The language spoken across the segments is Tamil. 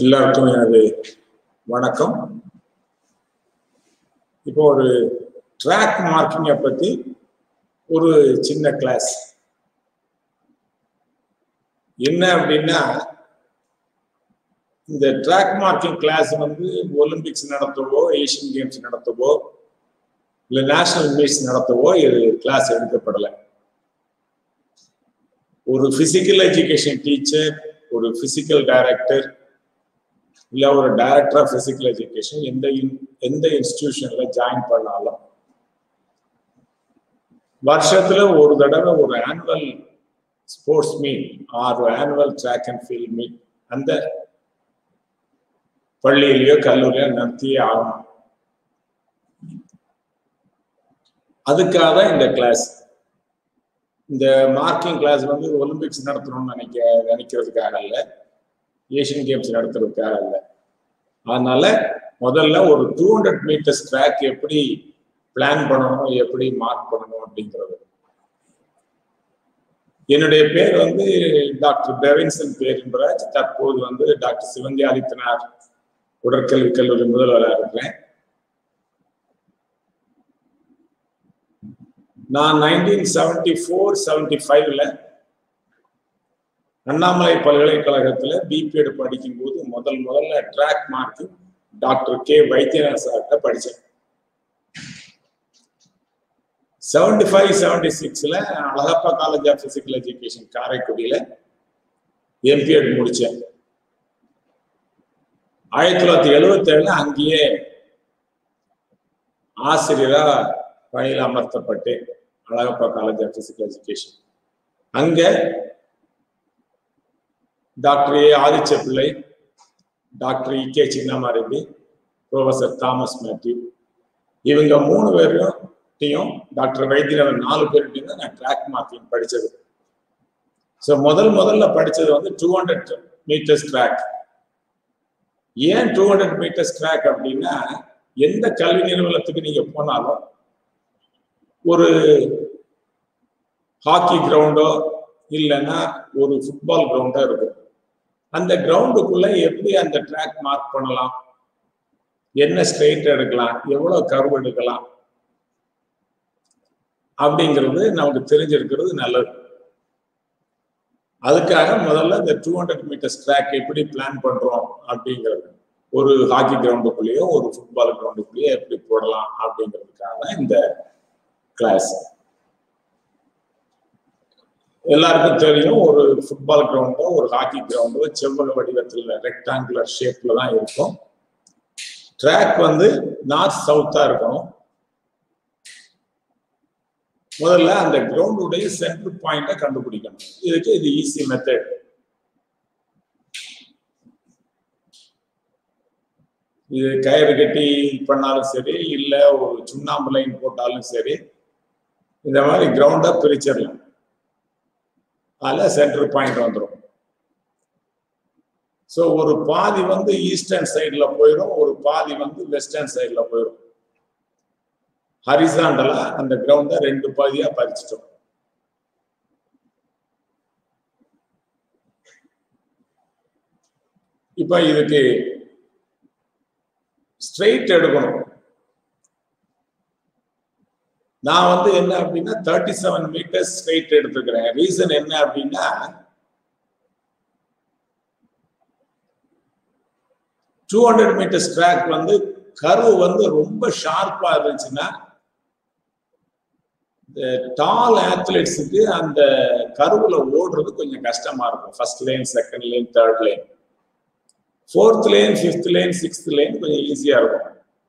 எல்லாருக்கும் எனது வணக்கம் இப்போ ஒரு ட்ராக் மார்க்கிங்கை பத்தி ஒரு சின்ன கிளாஸ் என்ன அப்படின்னா இந்த ட்ராக் மார்க்கிங் கிளாஸ் வந்து ஒலிம்பிக்ஸ் நடத்தவோ ஏசியன் கேம்ஸ் நடத்தவோ இல்லை நேஷனல் மீட்ஸ் நடத்தவோ இது கிளாஸ் எடுக்கப்படலை ஒரு பிசிக்கல் எஜுகேஷன் டீச்சர் ஒரு பிசிக்கல் டைரக்டர் இல்லை ஒரு டைரக்டர் ஆஃப் பிசிக்கல் எஜுகேஷன் எந்த எந்த இன்ஸ்டிடியூஷன்ல ஜாயின் பண்ணாலும் வருஷத்துல ஒரு தடவை ஒரு annual sports meet or annual track and field meet அந்த பள்ளியிலயோ கல்லூரியோ நடத்தியே ஆகணும் அதுக்காக தான் இந்த கிளாஸ் இந்த மார்க்கிங் கிளாஸ் வந்து ஒலிம்பிக்ஸ் நடத்தணும்னு நினைக்க நினைக்கிறதுக்காக இல்லை ஏஷியன் கேம்ஸ் நடத்துறதுக்காக இல்லை அதனால முதல்ல ஒரு டூ ஹண்ட்ரட் மீட்டர்ஸ் ட்ராக் எப்படி பிளான் பண்ணணும் எப்படி மார்க் பண்ணணும் அப்படிங்கிறது என்னுடைய பேர் வந்து டாக்டர் பெவின்சன் பேரின்பராஜ் தற்போது வந்து டாக்டர் சிவந்தி ஆதித்தனார் உடற்கல்வி கல்லூரி முதல்வராக இருக்கிறேன் நான் நைன்டீன் செவன்டி ஃபோர் செவன்டி ஃபைவ்ல அண்ணாமலை பல்கலைக்கழகத்துல பிபிஎட் படிக்கும்போது முதல் முதல்ல ட்ராக் மார்க்கிங் டாக்டர் கே வைத்தியநாத் சார்கிட்ட படித்தேன் செவன்டி ஃபைவ் செவன்டி சிக்ஸ்ல Alagappa college of physical education காரைக்குடியில எம்பிஎட் முடிச்சேன் ஆயிரத்தி தொள்ளாயிரத்தி எழுபத்தி ஏழுல அங்கேயே ஆசிரியரா பணியில் அமர்த்தப்பட்டேன் Alagappa college of physical education அங்க doctor A Adicha Pillai doctor E K Chinnamareddy professor Thomas Mathew இவங்க மூணு பேரையும் டாக்டர் வைத்தியநாதன் நாலு பேர்கிட்டையும் தான் நான் ட்ராக் மார்க்கிங் படித்தது ஸோ முதல் முதல்ல படித்தது வந்து டூ ஹண்ட்ரட் மீட்டர்ஸ் ட்ராக் ஏன் டூ ஹண்ட்ரட் மீட்டர்ஸ் ட்ராக் அப்படின்னா எந்த கல்வி நிறுவனத்துக்கு நீங்க போனாலும் ஒரு ஹாக்கி கிரவுண்டோ இல்லைன்னா ஒரு ஃபுட்பால் கிரவுண்டோ இருக்கும் அந்த கிரவுண்டுக்குள்ள எப்படி அந்த ட்ராக் மார்க் பண்ணலாம் என்ன ஸ்ட்ரெயிட் எடுக்கலாம் எவ்வளோ கர்வ் எடுக்கலாம் அப்படிங்கிறது நமக்கு தெரிஞ்சிருக்கிறது நல்லது அதுக்காக முதல்ல இந்த டூ ஹண்ட்ரட் மீட்டர்ஸ் ட்ராக் எப்படி பிளான் பண்றோம் அப்படிங்கிறது ஒரு ஹாக்கி கிரவுண்டுக்குள்ளேயோ ஒரு ஃபுட்பால் கிரவுண்டுக்குள்ளேயோ எப்படி போடலாம் அப்படிங்கிறதுக்காக தான் இந்த கிளாஸ் எல்லாருக்கும் தெரியும் ஒரு ஃபுட்பால் கிரவுண்டோ ஒரு ஹாக்கி கிரவுண்டோ செவ்வக வடிவத்தில் ரெக்டாங்குலர் ஷேப்ல தான் இருக்கும் ட்ராக் வந்து நார்த் சவுத்தா இருக்கணும் முதல்ல அந்த கிரவுண்டுடைய சென்டர் பாயிண்ட கண்டுபிடிக்கணும் இதுக்கு இது ஈஸி மெத்தட் இது கயிறு கட்டி பண்ணாலும் சரி இல்ல ஒரு சுண்ணாம்பு லைன் போட்டாலும் சரி இந்த மாதிரி கிரவுண்டா பிரிச்சிடலாம் அதில் சென்டர் பாயிண்ட் வந்துடும் ஸோ ஒரு பாதி வந்து ஈஸ்டர்ன் சைடில் போயிடும் ஒரு பாதி வந்து வெஸ்டர்ன் சைடில் போயிடும் ஹரிசாண்டலா அந்த கிரவுண்டை ரெண்டு பாதியா பறிச்சிட்டோம் இப்ப இதுக்கு ஸ்ட்ரெயிட் எடுக்கணும் நான் வந்து என்ன அப்படின்னா தேர்ட்டி செவன் மீட்டர்ஸ் ஸ்ட்ரெயிட் எடுத்துக்கிறேன் ரீசன் என்ன அப்படின்னா டூ ஹண்ட்ரட் மீட்டர்ஸ் ட்ராக் வந்து கர்வ் வந்து ரொம்ப ஷார்ப்பா இருந்துச்சுன்னா இந்த டால் ஆத்லெட்ஸுக்கு அந்த கருவுல ஓடுறது கொஞ்சம் கஷ்டமா இருக்கும் first line second line third line fourth line fifth line sixth line கொஞ்சம் ஈஸியா இருக்கும்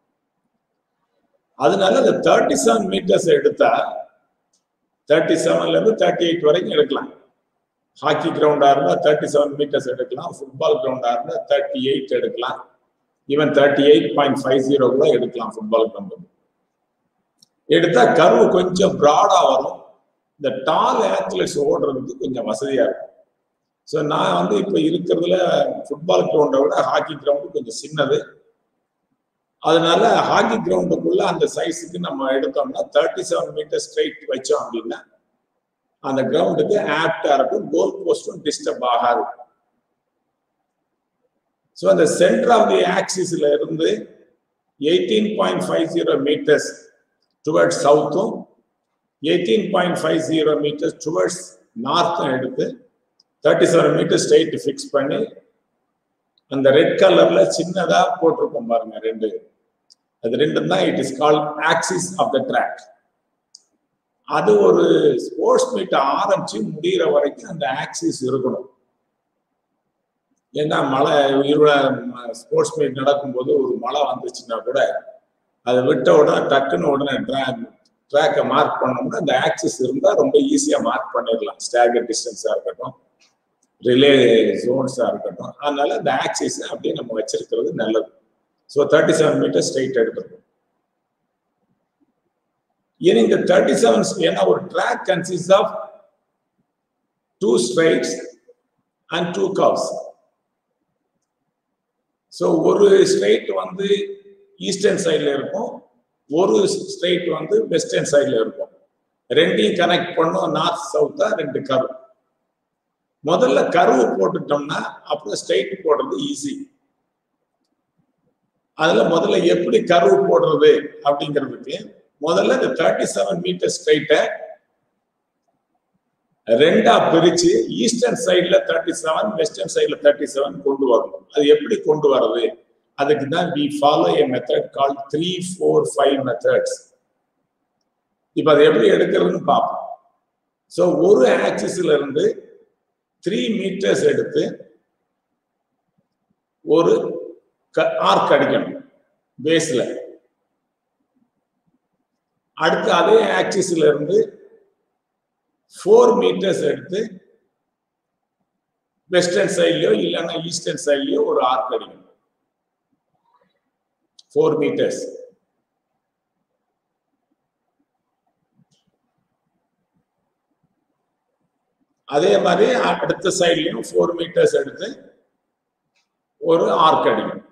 அதனால இந்த தேர்ட்டி செவன் மீட்டர்ஸ் எடுத்தா தேர்ட்டி செவன்ல இருந்து தேர்ட்டி எயிட் வரைக்கும் எடுக்கலாம் ஹாக்கி கிரவுண்டா இருந்தா தேர்ட்டி செவன் மீட்டர்ஸ் எடுக்கலாம் ஃபுட்பால் கிரவுண்டா இருந்தா தேர்ட்டி எயிட் எடுக்கலாம் even thirty eight point five zero கூட எடுக்கலாம் ஃபுட்பால் கிரவுண்ட் எடுத்தா கருவு கொஞ்சம் ப்ராடா வரும் இந்த டால் ஆத்லெட்ஸ் ஓடுறதுக்கு கொஞ்சம் வசதியா இருக்கும் ஸோ நான் வந்து இப்போ இருக்கிறதுல ஃபுட்பால் கிரவுண்டை விட ஹாக்கி கிரவுண்டு கொஞ்சம் சின்னது அதனால ஹாக்கி கிரவுண்டுக்குள்ள அந்த சைஸுக்கு நம்ம எடுத்தோம்னா தேர்ட்டி செவன் மீட்டர் ஸ்ட்ரைட் வச்சோம் அப்படின்னா அந்த கிரவுண்டுக்கு ஆப்டா இருக்கும் கோல் போஸ்டும் டிஸ்டர்ப் ஆகாது ஸோ அந்த சென்டர் ஆஃப் தி ஆக்சிஸ்ல இருந்து eighteen point five zero metres towards சவுத்தும் eighteen point five zero metres towards நார்த்தும் எடுத்து thirty seven metre straight fix பண்ணி அந்த ரெட் கலர்ல சின்னதா போட்டிருக்கோம் பாருங்க ரெண்டு அது ரெண்டும் தான் it is call axis of the track அது ஒரு ஸ்போர்ட்ஸ் மீட் ஆரம்பிச்சு முடிகிற வரைக்கும் அந்த ஆக்சிஸ் இருக்கணும் ஏன்னா மழை இருள ஸ்போர்ட்ஸ் மீட் நடக்கும்போது ஒரு மழை வந்துச்சுன்னா கூட அதை விட்ட உடனே டக்குன்னு உடனே ட்ராக்கை மார்க் பண்ணோம்னா அந்த ஆக்சிஸ் இருந்தால் ரொம்ப ஈஸியாக மார்க் பண்ணிடலாம் ஸ்டாகர் டிஸ்டன்ஸாக இருக்கட்டும் ரிலே ஜோன்ஸாக இருக்கட்டும் அதனால அந்த ஆக்சிஸ் அப்படியே நம்ம வச்சிருக்கிறது நல்லது so thirty seven metre straight எடுக்கணும் ஏன்னா இந்த தேர்ட்டி செவன் ஏன்னா ஒரு track consist of two straights and two curves so ஒரு ஸ்ட்ரைட் வந்து ஈஸ்டர்ன் சைடில் இருக்கும் ஒரு ஸ்ட்ரைட் வந்து வெஸ்டர்ன் சைடில் இருக்கும் ரெண்டையும் கனெக்ட் பண்ணும் நார்த் சவுத்தா ரெண்டு கரு முதல்ல கருவு போட்டுட்டோம்னா அப்புறம் ஸ்ட்ரைட் போடுறது ஈஸி அதுல முதல்ல எப்படி கருவு போடுறது அப்படிங்கிறதுக்கு முதல்ல இந்த தேர்ட்டி செவன் மீட்டர் ஸ்ட்ரைட்டை ரெண்டா பிரிச்சு ஈஸ்டர்ன் சைட்ல தேர்ட்டி செவன் வெஸ்டர்ன் சைட்ல தேர்ட்டி செவன் கொண்டு வரணும் அது எப்படி கொண்டு வர்றது அதுக்கு தான் we follow a method call three four five methods இப்ப அதை எப்படி எடுக்கிறதுன்னு பார்ப்போம் ஸோ ஒரு ஆக்சிஸ்ல இருந்து த்ரீ மீட்டர்ஸ் எடுத்து ஒரு ஆர்க் அடிக்கணும் பேஸ்ல அடுத்து அதே ஆக்சிஸ்ல இருந்து ஃபோர் மீட்டர்ஸ் எடுத்து வெஸ்டர்ன் சைட்லயோ இல்லைன்னா ஈஸ்டர்ன் சைட்லயோ ஒரு ஆர்க் அடிக்கணும் ஃபோர் மீட்டர்ஸ் அதே மாதிரி அடுத்த சைட்லயும் ஃபோர் மீட்டர்ஸ் எடுத்து ஒரு ஆர்க் அடிக்கணும்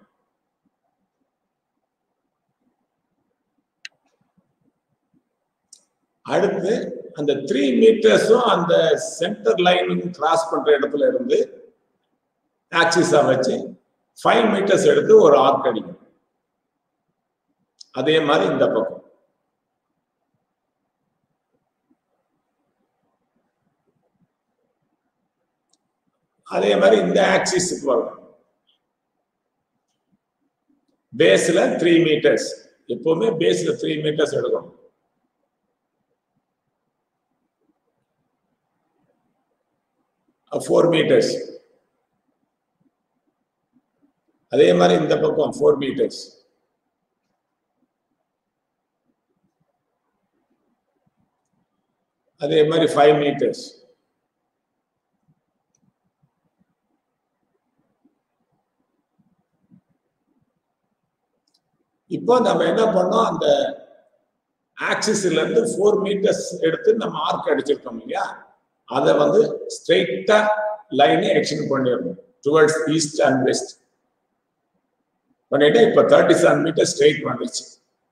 அடுத்து அந்த த்ரீ மீட்டர்ஸும் அந்த சென்டர் லைனும் கிராஸ் பண்ற இடத்துல இருந்து ஆக்சிஸா வச்சு ஃபைவ் மீட்டர்ஸ் எடுத்து ஒரு ஆர்க் அடிக்கணும் அதே மாதிரி இந்த பக்கம் அதே மாதிரி இந்த ஆக்சிஸுக்கு வரும் பேஸ்ல த்ரீ மீட்டர்ஸ் எப்பவுமே பேஸ்ல த்ரீ மீட்டர்ஸ் எடுக்கணும் ஃபோர் மீட்டர்ஸ் அதே மாதிரி இந்த பக்கம் ஃபோர் மீட்டர்ஸ் அதே மாதிரி ஃபைவ் மீட்டர்ஸ் இப்போ நம்ம என்ன பண்ணோம் அந்த ஆக்சிஸ்ல இருந்து ஃபோர் மீட்டர்ஸ் எடுத்து நம்ம ஆர்க் அடிச்சிருக்கோம் இல்லையா அதை வந்து ஸ்ட்ரெயிட்டா லைனை எக்ஸ்டெண்ட் பண்ணிடணும் டுவர்ட்ஸ் ஈஸ்ட் அண்ட் வெஸ்ட் பண்ணிட்டு இப்போ தேர்ட்டி செவன் மீட்டர் ஸ்ட்ரெயிட் வந்துருச்சு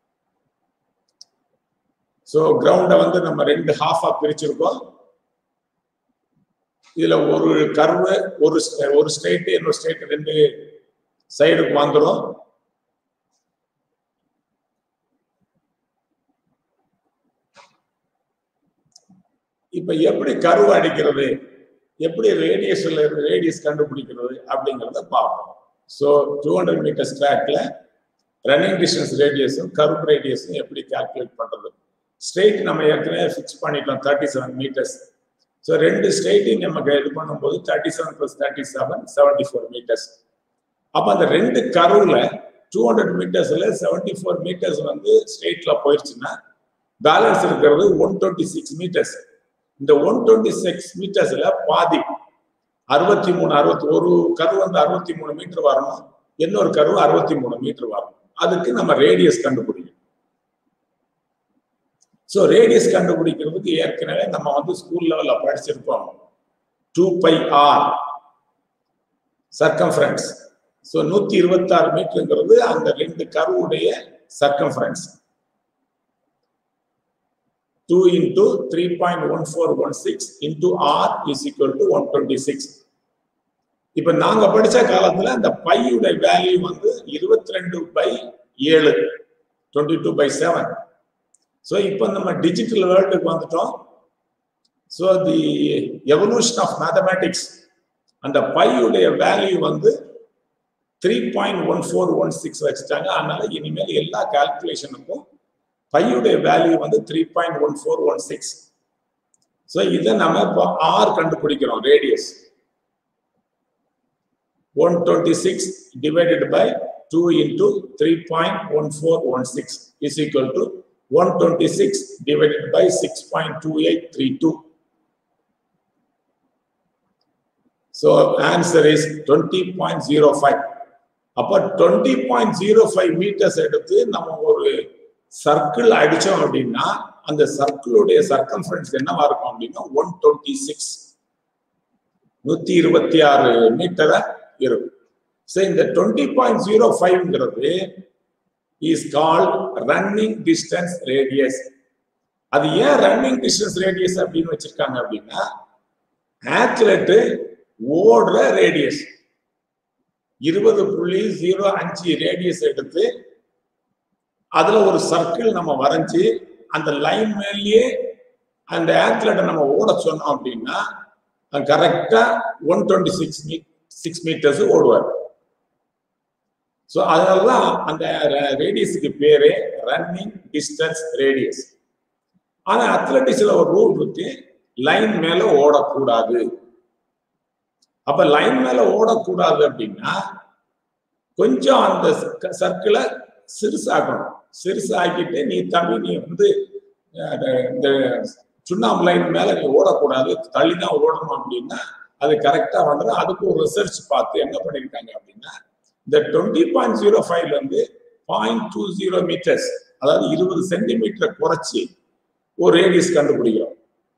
ஸோ கிரவுண்டை வந்து நம்ம ரெண்டு ஹாஃபா பிரிச்சிருக்கோம் இதுல ஒரு கர்வு ஒரு ஒரு ஸ்ட்ரெயிட் இன்னொரு ஸ்ட்ரெயிட் ரெண்டு சைடுக்கு வந்துடும் இப்ப எப்படி கருவு அடிக்கிறது எப்படி ரேடியஸ்ல ரேடியஸ் கண்டுபிடிக்கிறது அப்படிங்கிறத பார்ப்போம் ஸோ டூ ஹண்ட்ரட் மீட்டர்ஸ் ட்ராக்ல ரன்னிங் டிஸ்டன்ஸ் ரேடியஸும் கர்வ் ரேடியஸும் எப்படி கால்குலேட் பண்றது ஸ்ட்ரெயிட் நம்ம ஏற்கனவே ஃபிக்ஸ் பண்ணிட்டோம் தேர்ட்டி செவன் மீட்டர்ஸ் ஸோ ரெண்டு ஸ்ட்ரெயிட்டையும் நமக்கு இது பண்ணும்போது thirty seven plus thirty seven seventy four metres அப்போ அந்த ரெண்டு கருவில் டூ ஹண்ட்ரட் மீட்டர்ஸ்ல செவன்டி ஃபோர் மீட்டர்ஸ் வந்து ஸ்ட்ரெயிட்ல போயிடுச்சுன்னா பேலன்ஸ் இருக்கிறது ஒன் டுவெண்ட்டி சிக்ஸ் மீட்டர்ஸ் இந்த ஒன் டுவெண்ட்டி சிக்ஸ் மீட்டர்ஸ்ல பாதி அறுபத்தி மூணு அறுபத்தி ஒரு கரு வந்து அறுபத்தி மூணு மீட்டர் வரணும் இன்னொரு கரு அறுபத்தி மூணு மீட்டர் வரணும் அதுக்கு நம்ம ரேடியஸ் கண்டுபிடிக்கணும் ஸோ ரேடியஸ் கண்டுபிடிக்கிறதுக்கு ஏற்கனவே நம்ம வந்து ஸ்கூல் லெவல்ல படிச்சிருக்கோம் two pi r circumference so நூத்தி இருபத்தி ஆறு மீட்டருங்கிறது அந்த ரெண்டு கருவுடைய circumference two into three point one four one six into r is equal to one twenty six இப்ப நாங்க படிச்ச காலத்துல அந்த பையுடைய வேல்யூ வந்து இருபத்தி ரெண்டு பை ஏழு twenty two by seven so இப்போ நம்ம டிஜிட்டல் வேர்ல்டுக்கு வந்துட்டோம் so the evolution of mathematics அந்த பையுடைய வேல்யூ வந்து three point one four one six வச்சுட்டாங்க அதனால இனிமேல் எல்லா கால்குலேஷனுக்கும் பையுடைய வேல்யூ வந்து three point one four one six so இதை நம்ம இப்போ ஆர் கண்டுபிடிக்கிறோம் radius one twenty six divided by two into three point one four one six is equal to one twenty six divided by six point two eight three two so answer is twenty point zero five அப்போ twenty point zero five metres எடுத்து நம்ம ஒரு சர்க்கிள் அடிச்சோம் அப்படின்னா அந்த சர்க்கிளுடைய சர்க்கம்ஃபரன்ஸ் என்னவா இருக்கும் அப்படின்னா ஒன் டுவெண்ட்டி சிக்ஸ் நூத்தி இருபத்தி ஆறு மீட்டரா இருக்கும் ஸோ இந்த டுவெண்ட்டி பாயிண்ட் ஜீரோ ஃபைவ்ங்கிறது is called running distance radius அது ஏன் ரன்னிங் டிஸ்டன்ஸ் ரேடியஸ் அப்படின்னு வச்சிருக்காங்க அப்படின்னா ஆத்லெட்டு ஓடுற ரேடியஸ் இருபது புள்ளி ஜீரோ அஞ்சு ரேடியஸ் எடுத்து அதுல ஒரு சர்க்கிள் நம்ம வரைஞ்சி அந்த லைன் மேலேயே அந்த ஆத்லெட்டை நம்ம ஓட சொன்னோம் அப்படின்னா கரெக்டா ஒன் டுவெண்ட்டி சிக்ஸ் மீ சிக்ஸ் மீட்டர்ஸ் ஓடுவார் ஸோ அதனாலதான் அந்த ரேடியஸுக்கு பேரு ரன்னிங் டிஸ்டன்ஸ் ரேடியஸ் ஆனா அத்லட்டிக்ஸ்ல ஒரு ரூல் இருக்கு லைன் மேல ஓடக்கூடாது அப்ப லைன் மேல ஓடக்கூடாது அப்படின்னா கொஞ்சம் அந்த சர்க்கிளை சிறுசாக்கணும் சிறுசாக்கிட்டு நீ தம்பி நீ வந்து இந்த சுண்ணாம்பு லைன் மேல நீ ஓடக்கூடாது தள்ளி தான் ஓடணும் அப்படின்னா அது கரெக்டா வந்துடும் அதுக்கு ஒரு ரிசர்ச் பார்த்து என்ன பண்ணிருக்காங்க அப்படின்னா இந்த டுவெண்ட்டி பாயிண்ட் ஜீரோ ஃபைவ்ல இருந்து பாயிண்ட் டூ ஜீரோ மீட்டர்ஸ் அதாவது இருபது சென்டிமீட்டரை குறைச்சி ஒரு ரேடியஸ் கண்டுபிடிக்கிறோம்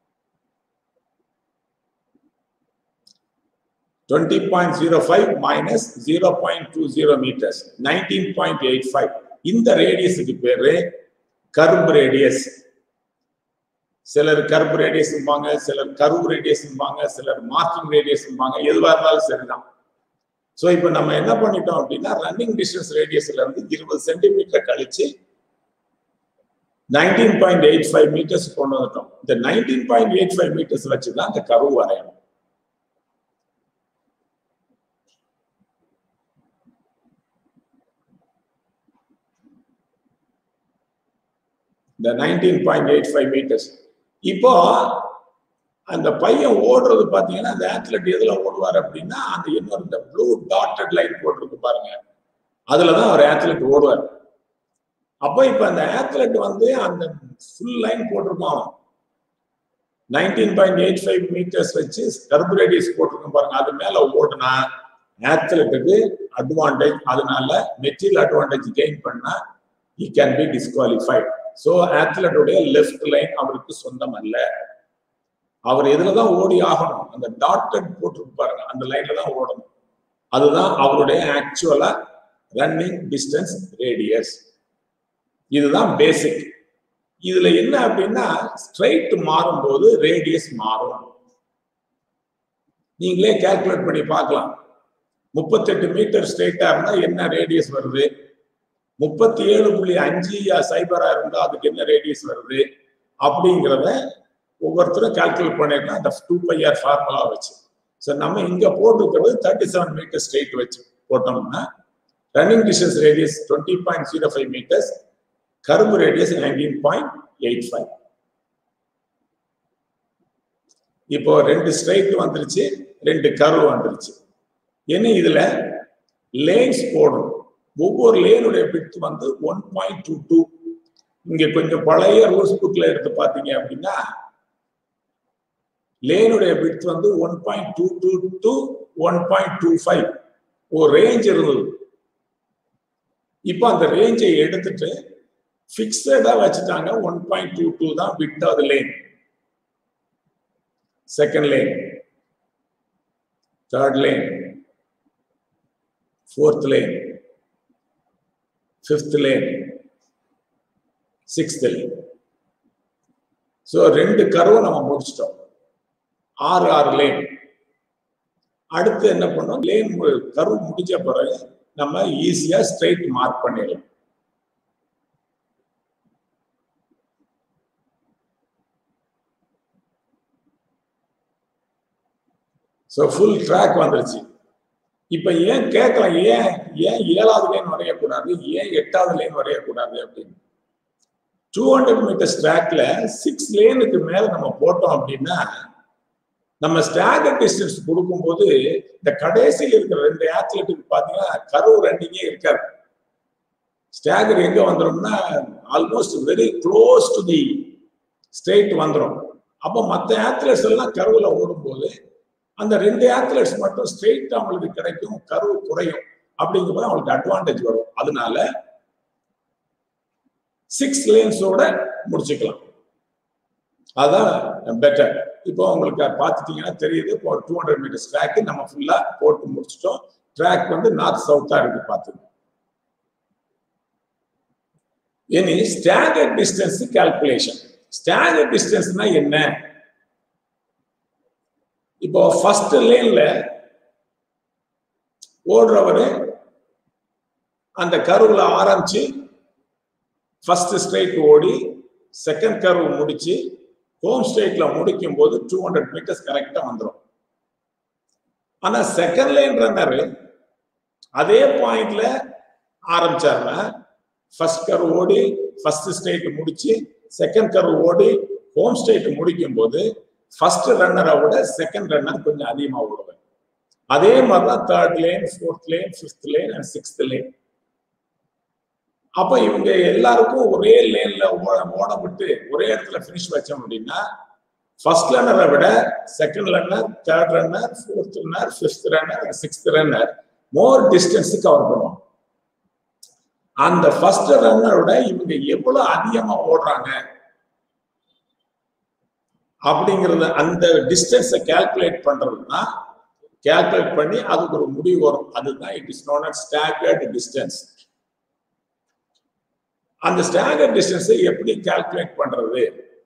twenty point zero five minus zero point two zero metres nineteen point eight five இந்த ரேடியஸுக்கு பேரு கர்ப் ரேடியஸ் சிலர் கர்ப் ரேடியஸ் சிலர் கருவு ரேடியஸ் சிலர் மார்க்கிங் ரேடியஸ் எதுவாக இருந்தாலும் சரிதான் ஸோ இப்போ நம்ம என்ன பண்ணிட்டோம் அப்படின்னா ரன்னிங் டிஸ்டன்ஸ் ரேடியஸ்ல இருந்து இருபது சென்டிமீட்டர் கழிச்சு nineteen point eight five metres கொண்டு வந்துட்டோம் இந்த nineteen point eight five metres வச்சு தான் அந்த கருவு வரையணும் இந்த nineteen point eight five metres இப்போ அந்த பையன் ஓடுறது பாத்தீங்கன்னா அந்த ஆத்லெட் எதுல ஓடுவார் அப்படின்னா அந்த இன்னொரு இந்த ப்ளூ டாட்டட் லைன் போட்டிருக்கு பாருங்க அதுலதான் ஒரு ஆத்லெட் ஓடுவார் அப்போ இப்ப அந்த ஆத்லெட் வந்து அந்த ஃபுல் லைன் போட்டிருக்கோம் nineteen point eight five metres வச்சு கர்பரேடியஸ் போட்டிருக்கோம் பாருங்க அது மேல ஓடுனா ஆத்லெட்டுக்கு அட்வான்டேஜ் அதனால மெட்டீரியல் அட்வான்டேஜ் கெயின் பண்ணா he can be disqualified so ஆத்லெட்டுடைய லெஃப்ட் லைன் அவருக்கு சொந்தம் அல்ல அவர் எதுலதான் ஓடி ஆகணும் அந்த டாட்டட் போட்டிருக்கு பாருங்க அந்த லைன்ல தான் ஓடணும் அதுதான் அவருடைய ஆக்சுவலா ரன்னிங் டிஸ்டன்ஸ் ரேடியஸ் இதுதான் பேசிக் இதுல என்ன அப்படின்னா ஸ்ட்ரைட் மாறும்போது ரேடியஸ் மாறும் நீங்களே கால்குலேட் பண்ணி பார்க்கலாம் முப்பத்தெட்டு மீட்டர் ஸ்ட்ரைட்டா இருந்தா என்ன ரேடியஸ் வருது முப்பத்தி ஏழு புள்ளி அஞ்சு சைபரா இருந்தா அதுக்கு என்ன ரேடியஸ் வருது அப்படிங்கிறத ஒவ்வொருத்தரும் கால்குலேட் பண்ணிருக்கோம் அந்த டூ பையர் ஃபார்முலா வச்சு ஸோ நம்ம இங்க போட்டிருக்கிறது தேர்ட்டி செவன் மீட்டர் ஸ்ட்ரெயிட் வச்சு போட்டோம்னா running distance radius twenty point zero five metres kerb radius nineteen point eight five இப்போ ரெண்டு ஸ்ட்ரைட் வந்துருச்சு ரெண்டு கர்வ் வந்துருச்சு என்ன இதுல லேன்ஸ் போடணும் ஒவ்வொரு லேனுடைய பிட் வந்து ஒன் பாயிண்ட் டூ டூ இங்க கொஞ்சம் பழைய ரூல்ஸ் புக்ல எடுத்து பாத்தீங்க அப்படின்னா லேனுடைய பிட் வந்து one point two two to one point two five ஒரு ரேஞ்ச் இருந்தது இப்போ அந்த ரேஞ்சை எடுத்துட்டு ஃபிக்ஸடா வச்சுட்டாங்க ஒன் பாயிண்ட் டூ டூ தான் width of lane second lane third lane fourth lane fifth lane sixth lane so ரெண்டு கருவை நம்ம முடிச்சிட்டோம் ஆறு ஆறு லேன் அடுத்து என்ன பண்ணோம் லேன் கரு முடிஞ்ச பிறகு நம்ம ஈஸியா ஸ்ட்ரைட் மார்க் பண்ணிடலாம் ஸோ ஃபுல் ட்ராக் வந்துருச்சு இப்போ ஏன் கேட்கலாம் ஏன் ஏன் ஏழாவது லைன் வரையக்கூடாது ஏன் எட்டாவது லைன் வரையக்கூடாது அப்படின்னு டூ ஹண்ட்ரட் மீட்டர்ஸ் ட்ராக்ல சிக்ஸ் லேனுக்கு மேல நம்ம போட்டோம் அப்படின்னா நம்ம ஸ்டாகர் டிஸ்டன்ஸ் கொடுக்கும்போது இந்த கடைசியில் இருக்கிற ரெண்டு ஆத்லெட்டுக்கு பார்த்தீங்கன்னா கரு ரன்னிங்கே இருக்காது ஸ்டாகர் எங்க வந்துடும்னா almost very close to the straight வந்துடும் அப்போ மற்ற ஆத்லெட்ஸ் எல்லாம் கருவில் ஓடும்போது அந்த ரெண்டு ஆத்லெட்ஸ் மட்டும் ஸ்ட்ரெயிட் அவங்களுக்கு கிடைக்கும் கருவு குறையும் அப்படிங்கும்போது அவங்களுக்கு அட்வான்டேஜ் வரும் அதனால சிக்ஸ் லேன்ஸோட முடிச்சுக்கலாம் அதான் பெட்டர் இப்போ உங்களுக்கு பார்த்துட்டீங்கன்னா தெரியுது இப்போ டூ ஹண்ட்ரட் மீட்டர்ஸ் ட்ராக் நம்ம ஃபுல்லா போட்டு முடிச்சிட்டோம் ட்ராக் வந்து நார்த் சவுத்தா இருக்கு பார்த்துங்க இனி ஸ்டாண்டர்ட் டிஸ்டன்ஸ் கால்குலேஷன் ஸ்டாண்டர்ட் டிஸ்டன்ஸ்னா என்ன இப்போ ஃபர்ஸ்ட் லேன்ல ஓடுறவரு அந்த கருவுல ஆரம்பிச்சு ஃபர்ஸ்ட் ஸ்ட்ரைட் ஓடி செகண்ட் கர்வ் முடிச்சு ஹோம் ஸ்ட்ரைட்ல முடிக்கும் போது டூ ஹண்ட்ரட் மீட்டர்ஸ் கரெக்டா வந்துடும் ஆனா செகண்ட் லைன் ரன்னர் அதே பாயிண்ட்ல ஆரம்பிச்சாருன்னா ஃபர்ஸ்ட் கர்வ் ஓடி ஃபர்ஸ்ட் ஸ்ட்ரைட் முடிச்சு செகண்ட் கர்வ் ஓடி ஹோம் ஸ்ட்ரைட் முடிக்கும் போது ஃபர்ஸ்ட் ரன்னரை விட செகண்ட் ரன்னர் கொஞ்சம் அதிகமாக ஓடுவேன் அதே மாதிரி தான் third lane fourth lane fifth lane and sixth lane அப்ப இவங்க எல்லாருக்கும் ஒரே லேன்ல ஓட ஓட விட்டு ஒரே இடத்துல பினிஷ் வச்சோம் அப்படின்னா ஃபர்ஸ்ட் ரன்னரை விட second runner third runner fourth runner fifth runner sixth runner more distance cover பண்ணுவோம் அந்த ஃபர்ஸ்ட் ரன்னரோட இவங்க எவ்வளவு அதிகமா ஓடுறாங்க அப்படிங்கறது அந்த டிஸ்டன்ஸை கால்குலேட் பண்றதுன்னா கால்குலேட் பண்ணி அதுக்கு ஒரு முடிவு வரும் அதுதான் it is known at staggered distance அந்த ஸ்டாண்டர்ட் டிஸ்டன்ஸை எப்படி கால்குலேட் பண்றது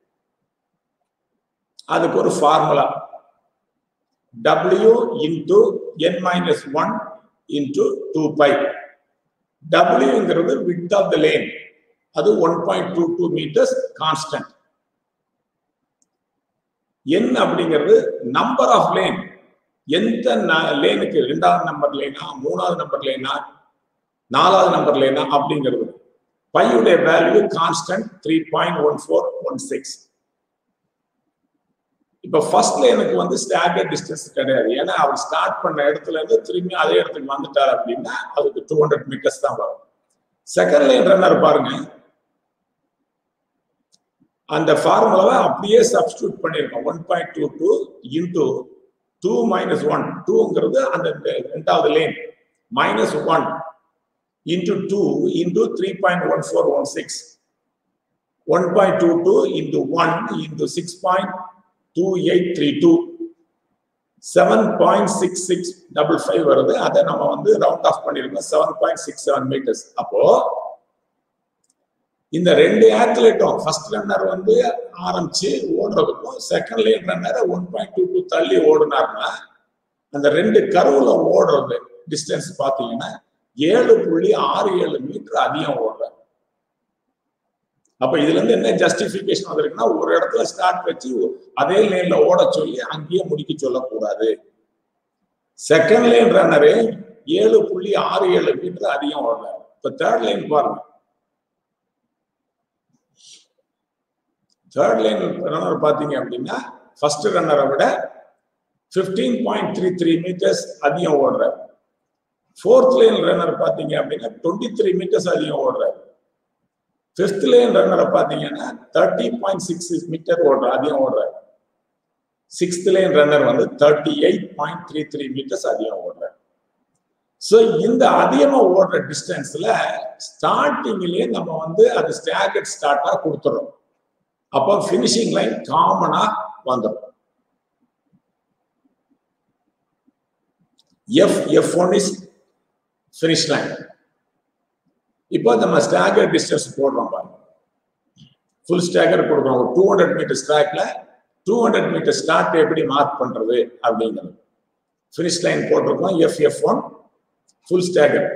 அதுக்கு ஒரு formula W into N minus one into two pi டபிள்யூங்கிறது வித் ஆஃப் த லேன் அது one point two two metres constant N அப்படிங்கிறது நம்பர் ஆஃப் லேன் எந்த லேனுக்கு ரெண்டாவது நம்பர் லேனா மூணாவது நம்பர் லேனா நாலாவது நம்பர் லேனா அப்படிங்கிறது பையுடைய value constant three point one four one six இப்ப ஃபர்ஸ்ட் லைனுக்கு வந்து ஸ்டாண்டர்ட் டிஸ்டன்ஸ் கிடையாது ஏன்னா அவர் ஸ்டார்ட் பண்ண இடத்துல இருந்து திரும்பி அதே இடத்துக்கு வந்துட்டார் அப்படின்னா அதுக்கு டூ ஹண்ட்ரட் மீட்டர்ஸ் தான் வரும் செகண்ட் லைன் ரன்னர் பாருங்க அந்த ஃபார்முலாவை அப்படியே சப்ஸ்டியூட் பண்ணியிருக்கோம் one point two two into two minus one டூங்கிறது அந்த ரெண்டாவது lane minus one into 2 into 3.1416. 1.22 into 1 into 6.2832. 7.6655 வருது அதை நம்ம வந்து ரவுண்ட் ஆஃப் பண்ணிருக்கோம் seven point six seven metres அப்போ இந்த ரெண்டு ஆத்லெட்டும் ஃபர்ஸ்ட் ரன்னர் வந்து ஆரம்பிச்சு ஓடுறதுக்கும் second line runner one point two two தள்ளி ஓடுனார்னா அந்த ரெண்டு கருவுல ஓடுறது டிஸ்டன்ஸ் பார்த்தீங்கன்னா ஏழு புள்ளி ஆறு ஏழு மீட்டர் அதிகம் ஓடுறாரு அப்ப இதுல இருந்து என்ன ஜஸ்டிபிகேஷன் வந்திருக்குன்னா ஒரு இடத்துல ஸ்டார்ட் வச்சு அதே லைன்ல ஓட சொல்லி அங்கேயே முடிக்க சொல்லக்கூடாது செகண்ட் லைன் ரன்னரே ஏழு புள்ளி ஆறு ஏழு மீட்டர் அதிகம் ஓடுறாரு இப்ப தேர்ட் லைன் பாருங்க தேர்ட் லைன் ரன்னர் பாத்தீங்க அப்படின்னா ஃபர்ஸ்ட் ரன்னரை விட fifteen point three three metres அதிகம் ஓடுறாரு ஃபோர்த் லைன் ரன்னர் பார்த்தீங்க அப்படின்னா டுவெண்ட்டி த்ரீ மீட்டர்ஸ் அதிகம் ஓடுறாரு ஃபிஃப்த் லைன் ரன்னரை பார்த்தீங்கன்னா தேர்ட்டி பாயிண்ட் சிக்ஸ் மீட்டர் ஓடுற அதிகம் ஓடுறாரு சிக்ஸ்த் லைன் ரன்னர் வந்து thirty eight point three three metres அதிகம் ஓடுறாரு ஸோ இந்த அதிகமாக ஓடுற டிஸ்டன்ஸ்ல ஸ்டார்டிங்லேயே நம்ம வந்து அது ஸ்டாகட் ஸ்டார்ட்டாக கொடுத்துறோம் அப்போ ஃபினிஷிங் லைன் காமனாக வந்துடும் F F one is finish line இப்போ நம்ம ஸ்டாகர் டிஸ்டன்ஸ் போடுறோம் பாருங்க ஃபுல் ஸ்டாகர் கொடுக்குறோம் ஒரு டூ ஹண்ட்ரட் மீட்டர் ஸ்டாக்ல டூ ஹண்ட்ரட் மீட்டர் ஸ்டார்ட் எப்படி மார்க் பண்றது அப்படிங்கிறது ஃபினிஷ் லைன் போட்டிருக்கோம் F F one full stagger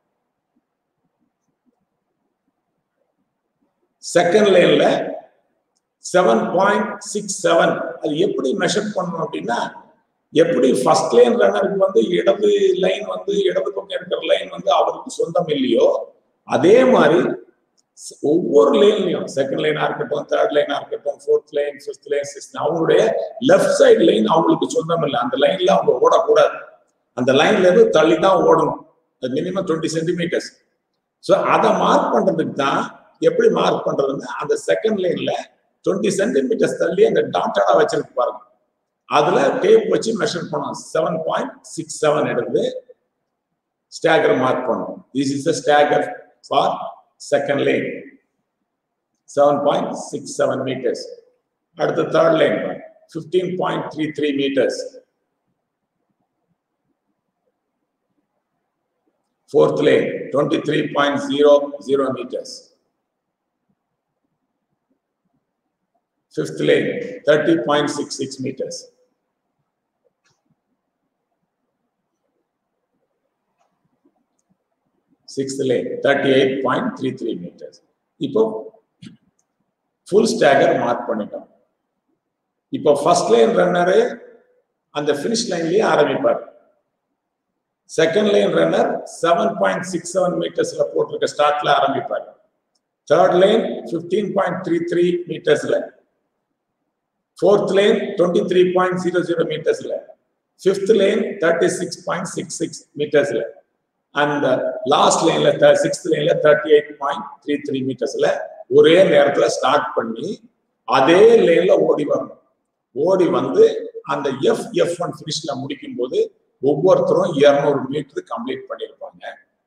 second லைன்ல செவன் பாயிண்ட் சிக்ஸ் செவன் அது எப்படி மெஷர் பண்ணணும் அப்படின்னா எப்படி ஃபர்ஸ்ட் லைன் ரன்னருக்கு வந்து இடது லைன் வந்து இடது பக்கம் இருக்கிற லைன் வந்து அவருக்கு சொந்தம் இல்லையோ அதே மாதிரி ஒவ்வொரு லைன்லயும் செகண்ட் லைனா இருக்கட்டும் தேர்ட் லைனா இருக்கட்டும் fourth line fifth line sixth அவங்களுடைய லெஃப்ட் சைடு லைன் அவங்களுக்கு சொந்தம் இல்லை அந்த லைன்ல அவங்க ஓடக்கூடாது அந்த லைன்ல இருந்து தள்ளி தான் ஓடணும் மினிமம் டுவெண்ட்டி சென்டிமீட்டர்ஸ் ஸோ அதை மார்க் பண்றதுக்கு தான் எப்படி மார்க் பண்றதுன்னா அந்த செகண்ட் லைன்ல டுவெண்ட்டி சென்டிமீட்டர்ஸ் தள்ளி அந்த டாட்டடா வச்சிருக்கு பாருங்க அதுல டேப் வச்சு மெஷர் பண்ணோம் செவன் பாயிண்ட் சிக்ஸ் செவன் எடுத்து ஸ்டாகர் மார்க் பண்ணோம் this is the stagger for second lane seven point six seven metres அடுத்த third line fifteen point three three metres fourth line twenty three point zero zero metres fifth lane 30.66 meters sixth lane 38.33 meters இப்போ ஃபுல் ஸ்டாகர் மார்க் பண்ணிட்டோம் இப்போ ஃபர்ஸ்ட் லைன் ரன்னரு அந்த ஃபினிஷ் லைன்லயே ஆரம்பிப்பார் second line runner seven point six seven மீட்டர்ஸ்ல போட்டிருக்க ஸ்டார்ட்ல ஆரம்பிப்பார் third line fifteen point three three மீட்டர்ஸ்ல fourth lane twenty three point zero zero மீட்டர்ஸ்ல fifth lane thirty six point six six மீட்டர்ஸ்ல அண்ட் லாஸ்ட் லைன்ல சிக்ஸ்த் லைன்ல thirty eight point three three மீட்டர்ஸ்ல ஒரே நேரத்துல ஸ்டார்ட் பண்ணி அதே லைன்ல ஓடி வரணும் ஓடி வந்து அந்த எஃப் எஃப் ஒன் ஃபினிஷ்ல முடிக்கும் போது ஒவ்வொருத்தரும் இருநூறு மீட்டர் கம்ப்ளீட் பண்ணியிருப்பாங்க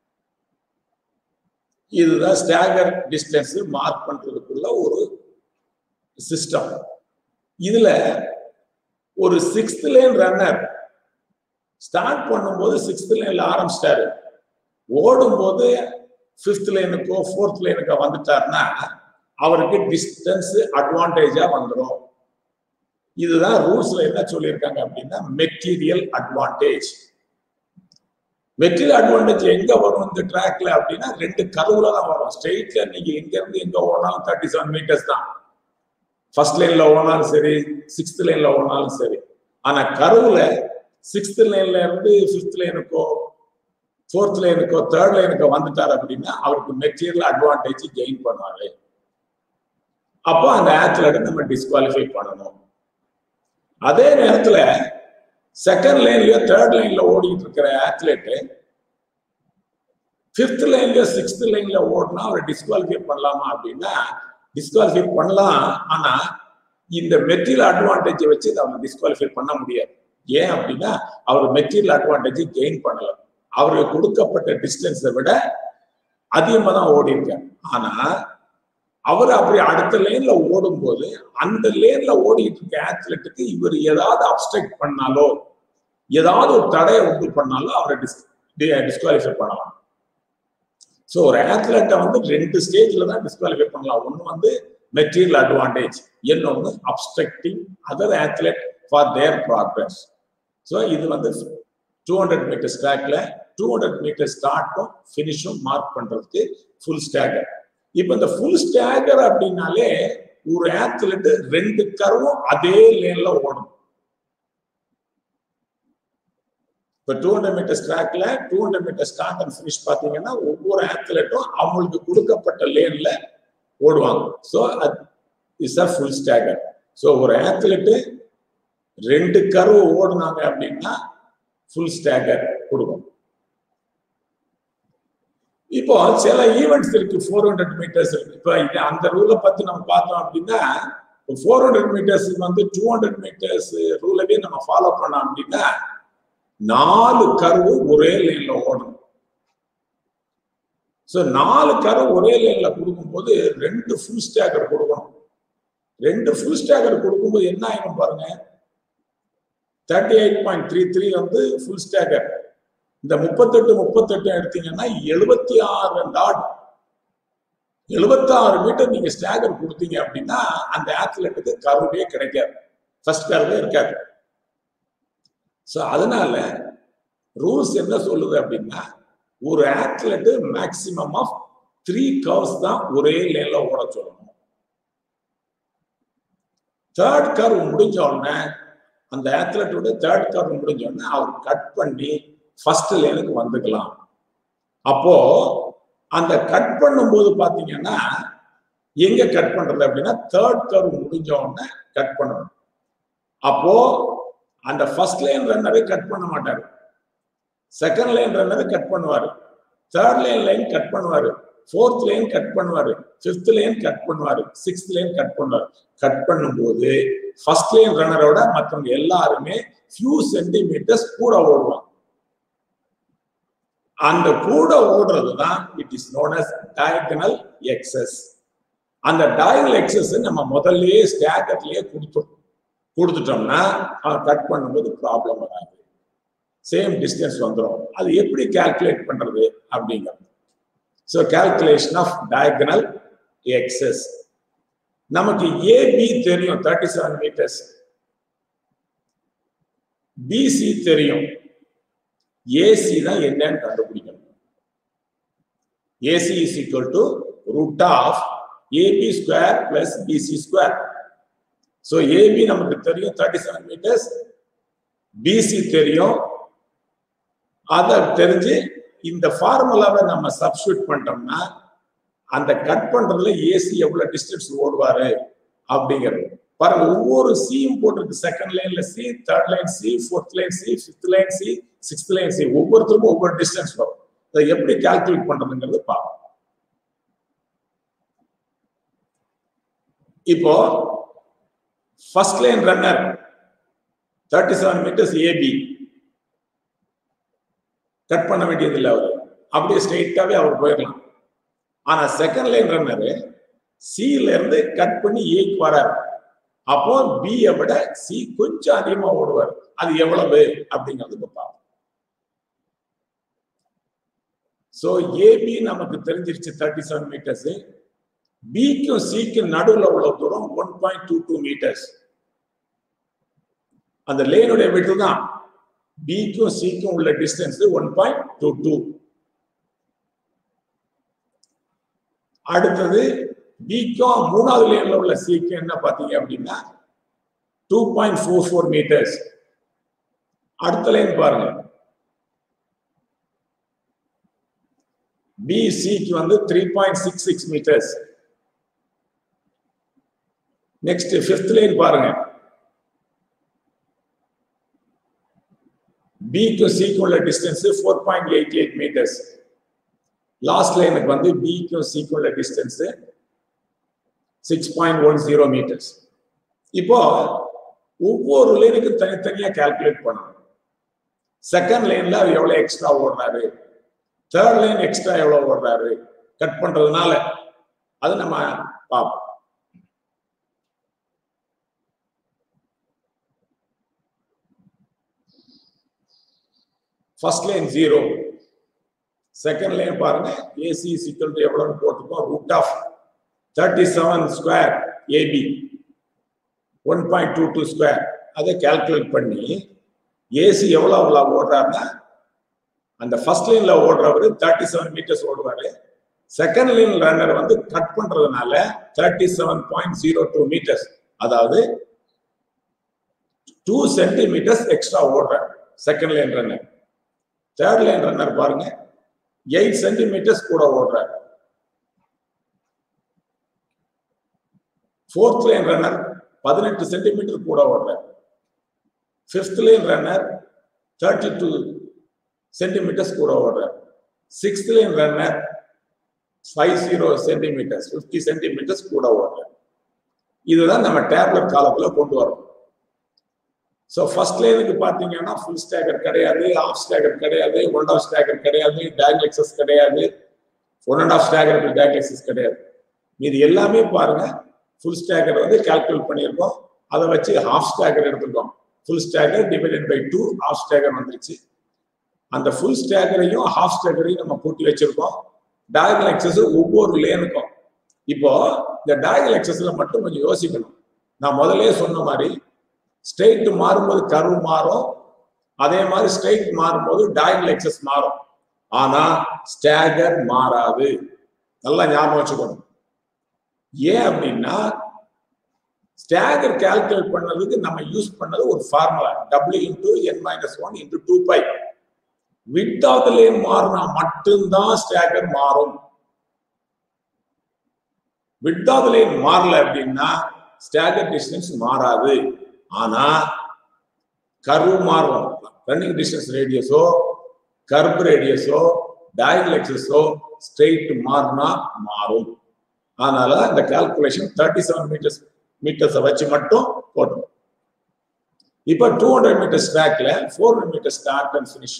இதுதான் ஸ்டாகர் டிஸ்டன்ஸ் மார்க் பண்றதுக்குள்ள ஒரு சிஸ்டம் இதுல ஒரு சிக்ஸ்த் லைன் ரன்னர் ஸ்டார்ட் பண்ணும்போது சிக்ஸ்த் லைன்ல ஆரம்பிச்சிட்டாரு ஓடும்போது ஃபிஃப்த் லைனுக்கோ ஃபோர்த் லைனுக்கோ வந்துட்டாருன்னா அவருக்கு டிஸ்டன்ஸ் அட்வான்டேஜா வந்துடும் இதுதான் ரூல்ஸ்ல என்ன சொல்லியிருக்காங்க அப்படின்னா மெட்டீரியல் அட்வான்டேஜ் மெட்டீரியல் அட்வான்டேஜ் எங்க வரும் இந்த ட்ராக்ல அப்படின்னா ரெண்டு கருவுல தான் வரும் ஸ்ட்ரெயிட்ல நீங்க எங்க இருந்து எங்க ஓடினாலும் தேர்ட்டி செவன் மீட்டர்ஸ் தான் ஃபர்ஸ்ட் லைன்ல ஓடினாலும் சரி சிக்ஸ்த் லைன்ல ஓடினாலும் சரி ஆனா கருவுல சிக்ஸ்த் லைன்ல இருந்து ஃபிஃப்த் லைனுக்கோ ஃபோர்த் லைனுக்கோ தேர்ட் லைனுக்கோ வந்துட்டார் அப்படின்னா அவருக்கு மெட்டீரியல் அட்வான்டேஜ் கெயின் பண்ணுவாரு அப்போ அந்த ஆத்லெட்டை நம்ம டிஸ்குவாலிஃபை பண்ணணும் அதே நேரத்துல செகண்ட் லைன்லயோ தேர்ட் லைன்ல ஓடிட்டு இருக்கிற ஆத்லெட்டு ஃபிஃப்த் லைன்லயோ சிக்ஸ்த் லைன்ல ஓடினா அவரை டிஸ்குவாலிஃபை பண்ணலாமா அப்படின்னா டிஸ்குவாலிஃபை பண்ணலாம் ஆனா இந்த மெட்டீரியல் அட்வான்டேஜை வச்சு அவங்க டிஸ்குவாலிஃபை பண்ண முடியாது ஏன் அப்படின்னா அவர் மெட்டீரியல் அட்வான்டேஜ் கெயின் பண்ணல அவருக்கு கொடுக்கப்பட்ட டிஸ்டன்ஸை விட அதிகமா தான் ஓடி இருக்கார் ஆனா அவர் அப்படி அடுத்த லேன்ல ஓடும்போது அந்த லேன்ல ஓடிட்டு இருக்க ஆத்லெட்டுக்கு இவர் ஏதாவது அப்டெக்ட் பண்ணாலோ ஏதாவது ஒரு தடையை உண்டு பண்ணாலோ அவரை டிஸ் டிஸ்குவாலிஃபை பண்ணலாம் ஸோ ஒரு ஆத்லெட்டை வந்து ரெண்டு ஸ்டேஜ்ல தான் டிஸ்குவாலிஃபை பண்ணலாம் ஒன்று வந்து மெட்டீரியல் அட்வான்டேஜ் இன்னொன்று affecting other athlete for their progress so இது வந்து டூ ஹண்ட்ரட் மீட்டர் ஸ்டாக்ல டூ ஹண்ட்ரட் மீட்டர் ஸ்டார்ட்டும் ஃபினிஷும் மார்க் பண்றதுக்கு ஃபுல் ஸ்டாகர் இப்போ இந்த ஃபுல் ஸ்டாகர் அப்படின்னாலே ஒரு ஆத்லெட் ரெண்டு கருவும் அதே லேன்ல ஓடணும் இப்போ டூ ஹண்ட்ரட் மீட்டர் ஸ்ட்ராக்ல two hundred metre start and finish பார்த்தீங்கன்னா ஒவ்வொரு ஆத்லெட்டும் அவங்களுக்கு கொடுக்கப்பட்ட லேன்ல ஓடுவாங்க so is a full stagger so ஒரு ஆத்லெட்டு ரெண்டு கருவு ஓடுனாங்க அப்படின்னா ஃபுல் ஸ்டாகர் கொடுக்கும் இப்போ சில ஈவெண்ட்ஸ் இருக்கு ஃபோர் ஹண்ட்ரட் மீட்டர்ஸ் இருக்கு இப்போ இது அந்த ரூலை பத்தி நம்ம பார்த்தோம் அப்படின்னா ஃபோர் ஹண்ட்ரட் மீட்டர்ஸ் வந்து டூ ஹண்ட்ரட் மீட்டர்ஸ் ரூலவே நம்ம ஃபாலோ பண்ணோம் அப்படின்னா நாலு கருவு ஒரே லைன்ல ஓடணும் ஸோ நாலு கரு ஒரே லைன்ல கொடுக்கும்போது ரெண்டு ஃபுல் ஸ்டாகர் கொடுக்கணும் ரெண்டு ஃபுல் ஸ்டாகர் கொடுக்கும்போது என்ன ஆகும் பாருங்க thirty eight point three three வந்து ஃபுல் ஸ்டாகர் இந்த முப்பத்தெட்டு முப்பத்தெட்டு எடுத்தீங்கன்னா எழுபத்தி ஆறு டாட் எழுபத்தாறு மீட்டர் நீங்க ஸ்டாகர் கொடுத்தீங்க அப்படின்னா அந்த ஆத்லெட்டுக்கு கருவே கிடைக்காது ஃபர்ஸ்ட் கருவே இருக்காது ஸோ அதனால ரூல்ஸ் என்ன சொல்லுது அப்படின்னா ஒரு athlete maximum of three curves தான் ஒரே லேன்ல ஓட சொல்லணும் தேர்ட் கர்வ் முடிஞ்ச உடனே அந்த ஆத்லெட்டோட தேர்ட் கர்வ் முடிஞ்ச உடனே அவர் கட் பண்ணி ஃபர்ஸ்ட் லேனுக்கு வந்துக்கலாம் அப்போ அந்த கட் பண்ணும்போது பாத்தீங்கன்னா எங்க கட் பண்றது அப்படின்னா தேர்ட் கர்வ் முடிஞ்ச உடனே கட் பண்ணணும் அப்போ அந்த ஃபர்ஸ்ட் லைன் ரன்னரை கட் பண்ண மாட்டாரு செகண்ட் லைன் ரன்னரை கட் பண்ணுவாரு தேர்ட் லைன் லைன் கட் பண்ணுவாரு ஃபோர்த் லைன் கட் பண்ணுவாரு ஃபிஃப்த் லைன் கட் பண்ணுவாரு சிக்ஸ்த் லைன் கட் பண்ணுவாரு கட் பண்ணும்போது ஃபர்ஸ்ட் லைன் ரன்னரோட மற்றவங்க எல்லாருமே ஃபியூ சென்டிமீட்டர்ஸ் கூட ஓடுவாங்க அந்த கூட ஓடுறது தான் it is known as diagonal excess அந்த டயகனல் எக்ஸஸ் நம்ம முதல்லயே ஸ்டாக்கர்லயே கொடுத்துரும் கொடுத்துட்டோம்னா அவன் கட் பண்ணும்போது ப்ராப்ளம் வராது சேம் டிஸ்டன்ஸ் வந்துடும் அது எப்படி கால்குலேட் பண்றது அப்படிங்கிறது so calculation of diagonal excess நமக்கு ஏபி தெரியும் தேர்ட்டி செவன் மீட்டர்ஸ் பிசி தெரியும் ஏசி தான் என்னன்னு கண்டுபிடிக்கணும் AC is equal to root of AB square plus BC square so AB நமக்கு தெரியும் தேர்ட்டி செவன் மீட்டர்ஸ் பிசி தெரியும் அதை தெரிஞ்சு இந்த ஃபார்முலாவை நம்ம சப்ஸ்டியூட் பண்ணிட்டோம்னா அந்த கட் பண்றதுல ஏசி எவ்வளவு டிஸ்டன்ஸ் ஓடுவாரு அப்படிங்கிறது பாருங்க ஒவ்வொரு சியும் போட்டிருக்கு செகண்ட் லைன்ல C third line C fourth line C fifth line C sixth line C ஒவ்வொருத்தருக்கும் ஒவ்வொரு டிஸ்டன்ஸ் வரும் அதை எப்படி கால்குலேட் பண்றதுங்கிறது பார்ப்போம் இப்போ first line runner thirty seven metres AB cut பண்ண வேண்டியது இல்லை அவர் அப்படியே ஸ்ட்ரெயிட்டாவே அவர் போயிடலாம் ஆனா செகண்ட் லைன் ரன்னரு சில இருந்து கட் பண்ணி ஏக்கு வராரு அப்போ பியை விட சி கொஞ்சம் அதிகமா ஓடுவார் அது எவ்வளவு அப்படிங்கிறது பார்ப்போம் ஸோ ஏபி நமக்கு தெரிஞ்சிருச்சு தேர்ட்டி செவன் மீட்டர்ஸ் பிக்கும் சிக்கும் நடுவில் உள்ள தூரம் one point two two metres அந்த லேனுடைய விட்டு தான் பிக்கும் சிக்கும் உள்ள distance one point two two அடுத்தது பிக்கும் மூணாவது லேன்ல உள்ள சிக்கும் என்ன பார்த்தீங்க அப்படின்னா two point four four metres அடுத்த லைன் பாருங்க பிசிக்கு வந்து three point six six metres next fifth line பாருங்க பிக்கும் சிக்கும் உள்ள distance four point eight eight metres last லைனுக்கு வந்து பிக்கும் சிக்கும் உள்ள distance six point one zero metres இப்போ ஒவ்வொரு லைனுக்கும் தனித்தனியா கால்குலேட் பண்ணணும் செகண்ட் லைன்ல அவர் எவ்வளவு எக்ஸ்ட்ரா ஓடுறாரு தேர்ட் லைன் எக்ஸ்ட்ரா எவ்வளவு ஓடுறாரு கட் பண்றதுனால அது நம்ம பார்ப்போம் first line zero second line பாருங்க ஏசி சிக்கல் எவ்வளவுன்னு போட்டுக்கோம் root of thirty seven square AB one point two two square அதை கால்குலேட் பண்ணி ஏசி எவ்வளோ அவ்வளோ ஓடுறாருன்னா அந்த ஃபர்ஸ்ட் லைன்ல ஓடுறவர் தேர்ட்டி செவன் மீட்டர்ஸ் ஓடுவாரு செகண்ட் லைன் ரன்னர் வந்து கட் பண்றதுனால thirty seven point zero two metres அதாவது டூ சென்டிமீட்டர்ஸ் எக்ஸ்ட்ரா ஓடுறாரு second line runner third line runner பாருங்க எயிட் சென்டிமீட்டர்ஸ் கூட ஓடுறாரு ஃபோர்த் லைன் ரன்னர் பதினெட்டு சென்டிமீட்டர் கூட ஓடுறாரு fifth line runner thirty two centimetres கூட ஓடுறாரு sixth line runner five zero centimetres fifty centimetres கூட ஓடுறாரு இதுதான் நம்ம டேப்லெட் காலத்துல கொண்டு வரோம் ஸோ ஃபர்ஸ்ட் லைனுக்கு பார்த்தீங்கன்னா ஃபுல் ஸ்டேக்கர் கிடையாது ஆஃப் ஸ்டேக்கர் கிடையாது ஒன் ஆஃப் ஸ்டேக்கர் கிடையாது டயக்லெக்சஸ் கிடையாது ஒன் அண்ட் ஆஃப் ஸ்டேக்கருக்கு டயக்லெக்சஸ் கிடையாது இது எல்லாமே பாருங்க ஃபுல் ஸ்டேக்கர் வந்து கால்குலேட் பண்ணியிருக்கோம் அதை வச்சு ஹாஃப் ஸ்டேக்கர் எடுத்துருக்கோம் full stagger divided by two half stagger வந்துருச்சு அந்த ஃபுல் ஸ்டேக்கரையும் ஹாஃப் ஸ்டேக்கரையும் நம்ம கூட்டி வச்சிருக்கோம் டயகல் எக்ஸஸ் ஒவ்வொரு லேனுக்கும் இப்போ இந்த டயகல் எக்ஸஸ்ல மட்டும் கொஞ்சம் யோசிக்கணும் நான் முதலே சொன்ன மாதிரி ஸ்ட்ரெயிட் மாறும்போது கர்வ் மாறும் அதே மாதிரி ஸ்ட்ரைட் மாறும்போது டயகனல் எக்ஸஸ் மாறும் ஆனா ஸ்டாகர் மாறாது நல்லா ஞாபகம் வச்சுக்கணும் ஏன் அப்படின்னா ஸ்டாகர் கால்குலேட் பண்ணதுக்கு நம்ம யூஸ் பண்ணது ஒரு formula W into N minus one into two pi width of the lane மாறினா மட்டும்தான் ஸ்டாகர் மாறும் வித் ஆஃப் த லேன் மாறல அப்படின்னா ஸ்டாகர் டிஸ்டன்ஸ் மாறாது ஆனா கர்வ் மாறும் ரன்னிங் டிஸ்டன்ஸ் ரேடியஸோ கர்வ் ரேடியஸோ டயகல் எக்ஸஸோ ஸ்ட்ரெயிட் மாறினா மாறும் அதனால இந்த கால்குலேஷன் தேர்ட்டி செவன் மீட்டர்ஸ் மீட்டர்ஸை வச்சு மட்டும் போட்டோம் இப்போ டூ ஹண்ட்ரட் மீட்டர் ஸ்ட்ராக்ல four hundred metre start and finish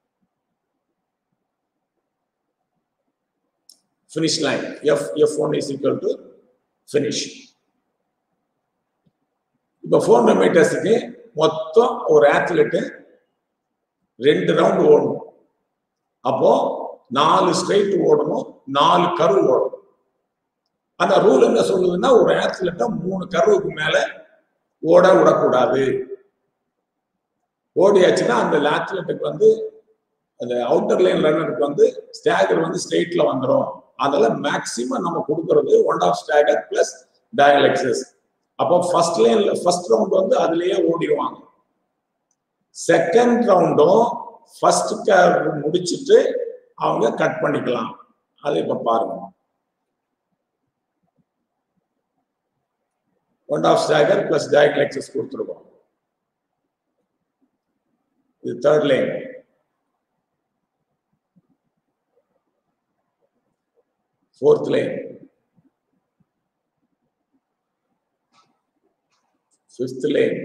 finish line F F one is equal to finish இப்போ ஃபோர் ஹண்ட்ரட் மீட்டர்ஸுக்கு மொத்தம் ஒரு ஆத்லெட்டு ரெண்டு ரவுண்ட் ஓடணும் அப்போ நாலு ஸ்ட்ரைட் ஓடணும் நாலு கரு ஓடணும் அந்த ரூல் என்ன சொல்லுதுன்னா ஒரு ஆத்லெட்டை மூணு கருவுக்கு மேல ஓட விடக்கூடாது ஓடியாச்சுன்னா அந்த ஆத்லெட்டுக்கு வந்து அந்த அவுட்டர் லைன் ரன்னருக்கு வந்து ஸ்டாகர் வந்து ஸ்ட்ரெயிட்ல வந்துடும் அதனால மேக்சிமம் நம்ம கொடுக்கறது one half stagger plus diagonal axis அப்போ ஃபர்ஸ்ட் லைன்ல ஃபர்ஸ்ட் ரவுண்ட் வந்து அதுலயே ஓடிடுவாங்க செகண்ட் ரவுண்டும் ஃபர்ஸ்ட் கேர் முடிச்சுட்டு அவங்க கட் பண்ணிக்கலாம் அதை இப்ப பாருங்க one half stagger plus diagonal axis கொடுத்துருக்கோம் இது third line fourth lane, fifth lane,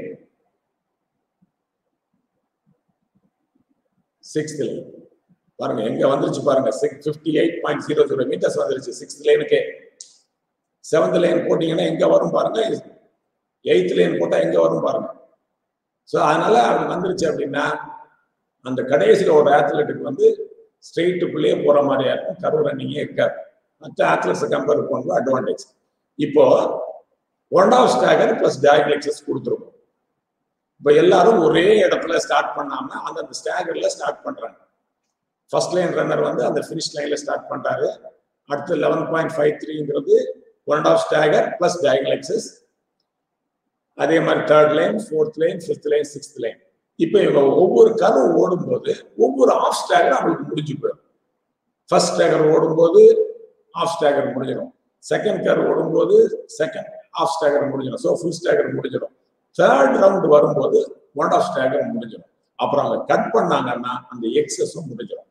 sixth line பாருங்க எங்க வந்துருச்சு பாருங்க fifty eight point zero zero metres வந்துருச்சு சிக்ஸ்த் லைனுக்கே செவன்த் லைன் போட்டீங்கன்னா எங்க வரும் பாருங்க எயித் லைன் போட்டா எங்க வரும் பாருங்க ஸோ அதனால அது வந்துருச்சு அப்படின்னா அந்த கடைசியில் ஒரு ஆத்லெட்டுக்கு வந்து ஸ்ட்ரெயிட்டுக்குள்ளேயே போற மாதிரியா இருக்கும் கரு ரன்னிங்கே இருக்காது மற்ற ஆத்லெட்ஸை கம்பேர் பண்ணும்போது அட்வான்டேஜ் இப்போ one half stagger plus diagonal axis கொடுத்துருக்கோம் இப்போ எல்லாரும் ஒரே இடத்துல ஸ்டார்ட் பண்ணாம அந்தந்த ஸ்டாகர்ல ஸ்டார்ட் பண்றாங்க ஃபர்ஸ்ட் லைன் ரன்னர் வந்து அந்த ஃபினிஷ் லைன்ல ஸ்டார்ட் பண்றாரு அடுத்து லெவன் பாயிண்ட் ஃபைவ் த்ரீங்கிறது one half stagger plus diagonal axis அதே மாதிரி third line fourth line fifth line sixth line இப்போ இவங்க ஒவ்வொரு கரு ஓடும்போது ஒவ்வொரு ஆஃப் ஸ்டாகர் அவங்களுக்கு முடிஞ்சு போயிடும் ஃபர்ஸ்ட் ஸ்டாகர் ஓடும்போது ஆஃப் ஸ்டாகர் முடிஞ்சிடும் செகண்ட் கர் ஓடும்போது செகண்ட் ஆஃப் ஸ்டாகர் முடிஞ்சிடும் ஸோ ஃபுல் ஸ்டாகர் முடிஞ்சிடும் தேர்ட் ரவுண்ட் வரும்போது ஒன் ஆஃப் ஸ்டாகர் முடிஞ்சிடும் அப்புறம் அவங்க கட் பண்ணாங்கன்னா அந்த எக்ஸஸும் முடிஞ்சிடும்